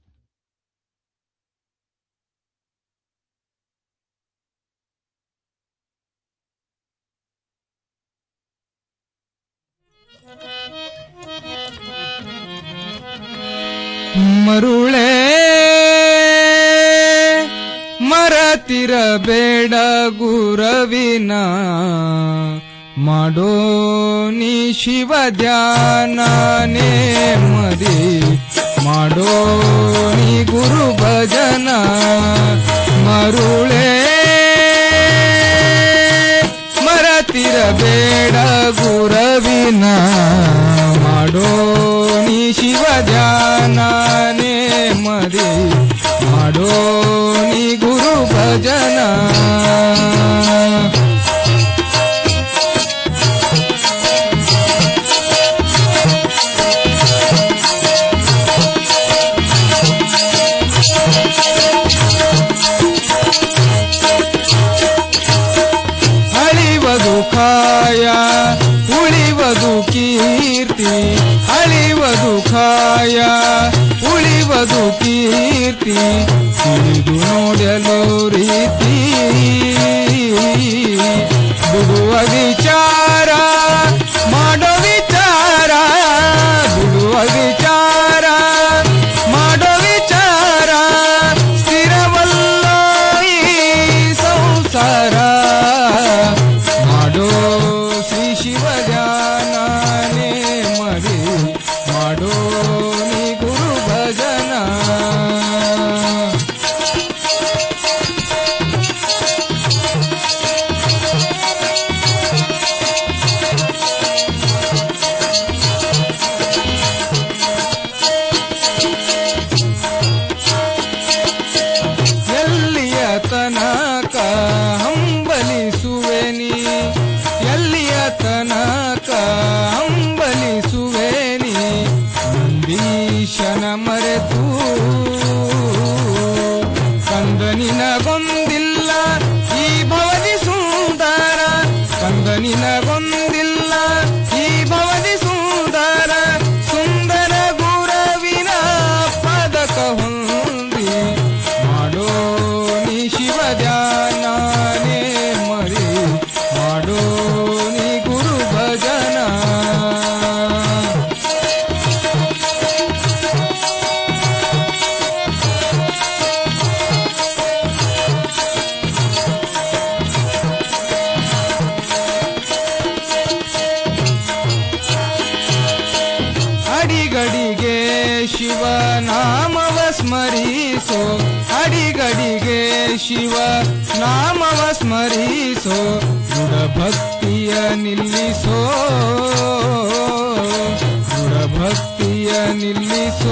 ಮರುಳೇ ಮರತಿರಬೇಡ ಗುರವಿನ ಮಾಡೋ ನೀ ಶಿವ ಧ್ಯಾನನೇ ಮದಿ ಮಾಡೋ ನೀ ಗುರು ಭಜನ ಮರುಳೇ ಮರತಿರಬೇಡ ಗುರವಿನ ಮಾಡೋ ನೀ ಶಿವ ಧ್ಯಾನನೇ ಮದಿ ಮಾಡೋ ನೀ ಗುರು ಭಜನ ಕೀರ್ತಿ ಅಳಿವದು ಕಾಯ ಉಳಿವದು ಕೀರ್ತಿ ತಿಳಿದು ನೋಡಲು ರೀತಿ ಬಿಡುವ ವಿಚಾರ ಮಾಡೋ ವಿಚಾರ ಬಿಡುವ ವಿಚಾರ ಮಾಡೋ ವಿಚಾರ ಸ್ಥಿರವಲ್ಲ ಈ ಸಂಸಾರ ಮಾಡೋ ಶ್ರೀ ಶಿವ ಧ್ಯಾನೇ ಮರಿ ಮಾಡೋ ನೀ ಗುರು ಭಜನ ಎಲ್ಲಿಯ ತನಕ ಹಂಬಲಿಸುವೆ ನೀ ಎಲ್ಲಿಯ ತನಕ ಹಂಬಲಿಸುವೆ ನೀ ನಂದೀಶನ ಮರೆತು ಕಂದ ನಿನಗೊಂದಿಲ್ಲ ಈ ಭವದಿ ಸುಂದರ ಕಂದ ನಿನಗೊಂದಿಲ್ಲ ಈ ಭವದಿ ಸುಂದರ ಸುಂದರ ಗುರವಿನ ಪದಕ ಹೊಂದಿ ಮಾಡೋ ನೀ ಶಿವ ಧ್ಯಾನೇ ಮರಿ ಮಾಡೋ ನೀ ಗುರು ಭಜನ ಅಡಿಗಡಿಗೆ ಶಿವ ನಾಮವ ಸ್ಮರಿಸೋ ಅಡಿಗಡಿಗೆ ಶಿವ ನಾಮವ ಸ್ಮರಿಸೋ ದೃಢ ಭಕ್ತಿಯ ನಿಲ್ಲಿಸೋ ದೃಢ ಭಕ್ತಿಯ ನಿಲ್ಲಿಸೋ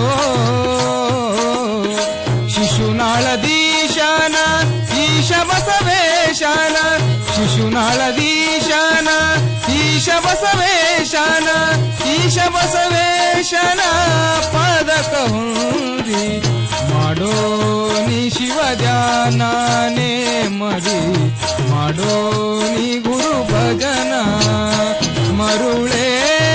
ಶಿಶುನಾಳದೀಶನ ಈಶ ಬಸವೇಶನ ಶಿಶುನಾಳದೀಶನ ಈಶ ಬಸವೇಶನ ಈಶ ಬಸವೇಶನ ಪದಕ ಹೊಂದಿ ಮಾಡೋ ನೀ ಶಿವ ಧ್ಯಾನೇ ಮರಿ ಮಾಡೋ ನೀ ಗುರು ಭಜನ ಮರುಳೇ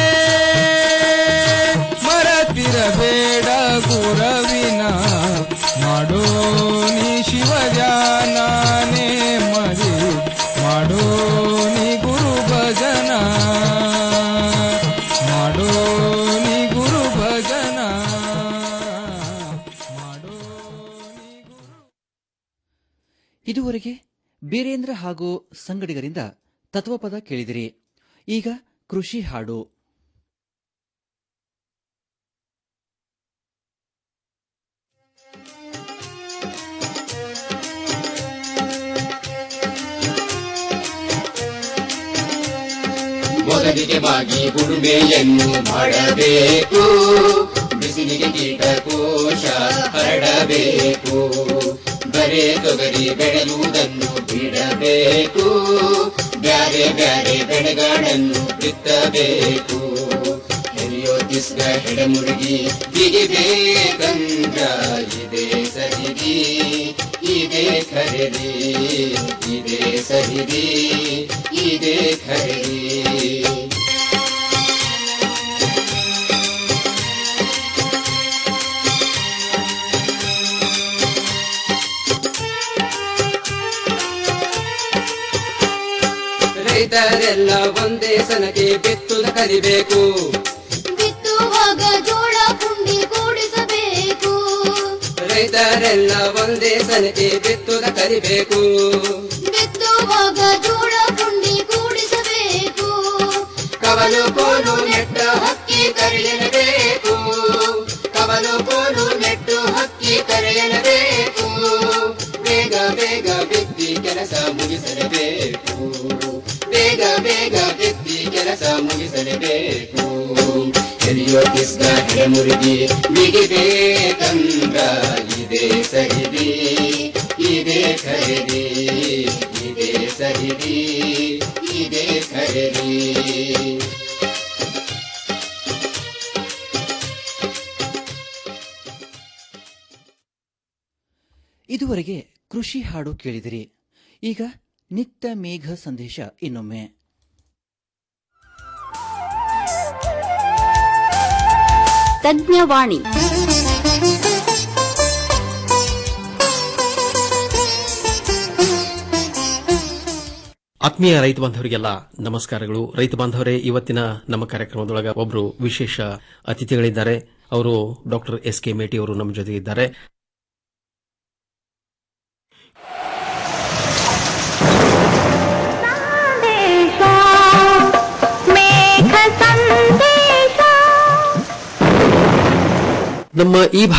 ಮರತಿರಬೇಡ ಗುರವಿನ ಮಾಡೋ ನೀ ಶಿವ ಧ್ಯಾನೇ ಮರಿ ಮಾಡೋ ನೀ ಗುರು ಭಜನ ಮಾಡೋ ನೀ ಗುರು ಭಜನ ಇದುವರೆಗೆ ಬೀರೇಂದ್ರ ಹಾಗೂ ಸಂಗಡಿಗರಿಂದ ತತ್ವಪದ ಕೇಳಿದಿರಿ ಈಗ ಕೃಷಿ ಹಾಡು ಮೊದಲಿಗೆ ಬಾಗಿ ಉಳುಮೆಯನ್ನು ಮಾಡಬೇಕು ಬಿಸಿಲಿಗೆ ಕೀಟಕೋಶ ಹರಡಬೇಕು ಬರೇ ತೊಗರಿ ಬೆಳೆಯುವುದನ್ನು ಬಿಡಬೇಕು ಬ್ಯಾರೆ ಬ್ಯಾರೆ ಬೆಳೆಗಳನ್ನು ಬಿತ್ತಬೇಕು ಹೆರಿಯೋ ತಿಸ್ಗ ಹೆಡಮುರುಗಿ ಬಿಗಿಬೇಕಂದ್ರ ಇದೇ ಸಹಿರಿ ಇದೇ ಖರೀದಿ ಇದೇ ಸಹಿರಿ ಇದೇ ಖರೀದಿ ರೈತರೆಲ್ಲ ಒಂದೇ ಸನಕ್ಕೆ ಬಿತ್ತುದ ಕಲಿಬೇಕು ಬಿತ್ತುವಾಗ ಜೋಳ ಪುಂಡಿ ಕೂಡಿಸಬೇಕು ರೈತರೆಲ್ಲ ಒಂದೇ ಸನಕ್ಕೆ ಬಿತ್ತುದ ಕಲಿಬೇಕು ಬಿತ್ತುವಾಗ ಜೋಳ ಪುಂಡಿ ಕೂಡಿಸಬೇಕು ಕವಲು ಕೋಲು ನೆಟ್ಟ ಹಕ್ಕಿ ಕರೆಯಲೇಬೇಕು ಕವಲು ಕೋಲು ನೆಟ್ಟು ಹಕ್ಕಿ ಕರೆಯಲೇಬೇಕು ಬೇಗ ಬೇಗ ಬಿತ್ತಿ ಕೆಲಸ ಮುಗಿಸಲೇಬೇಕು ಬೇಗ ಬೇಗ ಬಿತ್ತಿ ಕೆಲಸ ಮುಗಿಸಲೇಬೇಕು ಎಲಿಯೋ ಕಿಸ್ಗ ಹೆಡಮುರುಗಿ ಬಿಗಿಬೇಕಂದ್ರ ಇದೇ ಸಹಿದಿ ಇದೇ ಖರೀದಿ ಇದೇ ಸಹಿದಿ ಇದೇ ಖರೀದಿ ಇದುವರೆಗೆ ಕೃಷಿ ಹಾಡು ಕೇಳಿದಿರಿ ಈಗ ನಿತ್ಯ ಮೇಘ ಸಂದೇಶ ಇನ್ನೊಮ್ಮೆ ತಜ್ಞವಾಣಿ ಆತ್ಮೀಯ ರೈತ ಬಾಂಧವರಿಗೆಲ್ಲ ನಮಸ್ಕಾರಗಳು ರೈತ ಬಾಂಧವರೇ ಇವತ್ತಿನ ನಮ್ಮ ಕಾರ್ಯಕ್ರಮದೊಳಗ ಒಬ್ಬರು ವಿಶೇಷ ಅತಿಥಿಗಳಿದ್ದಾರೆ ಅವರು ಡಾಕ್ಟರ್ ಎಸ್ ಕೆ ಮೇಟಿ ಅವರು ನಮ್ಮ ಜೊತೆ ಇದ್ದಾರೆ ನಮ್ಮ ಈ ಭಾಗ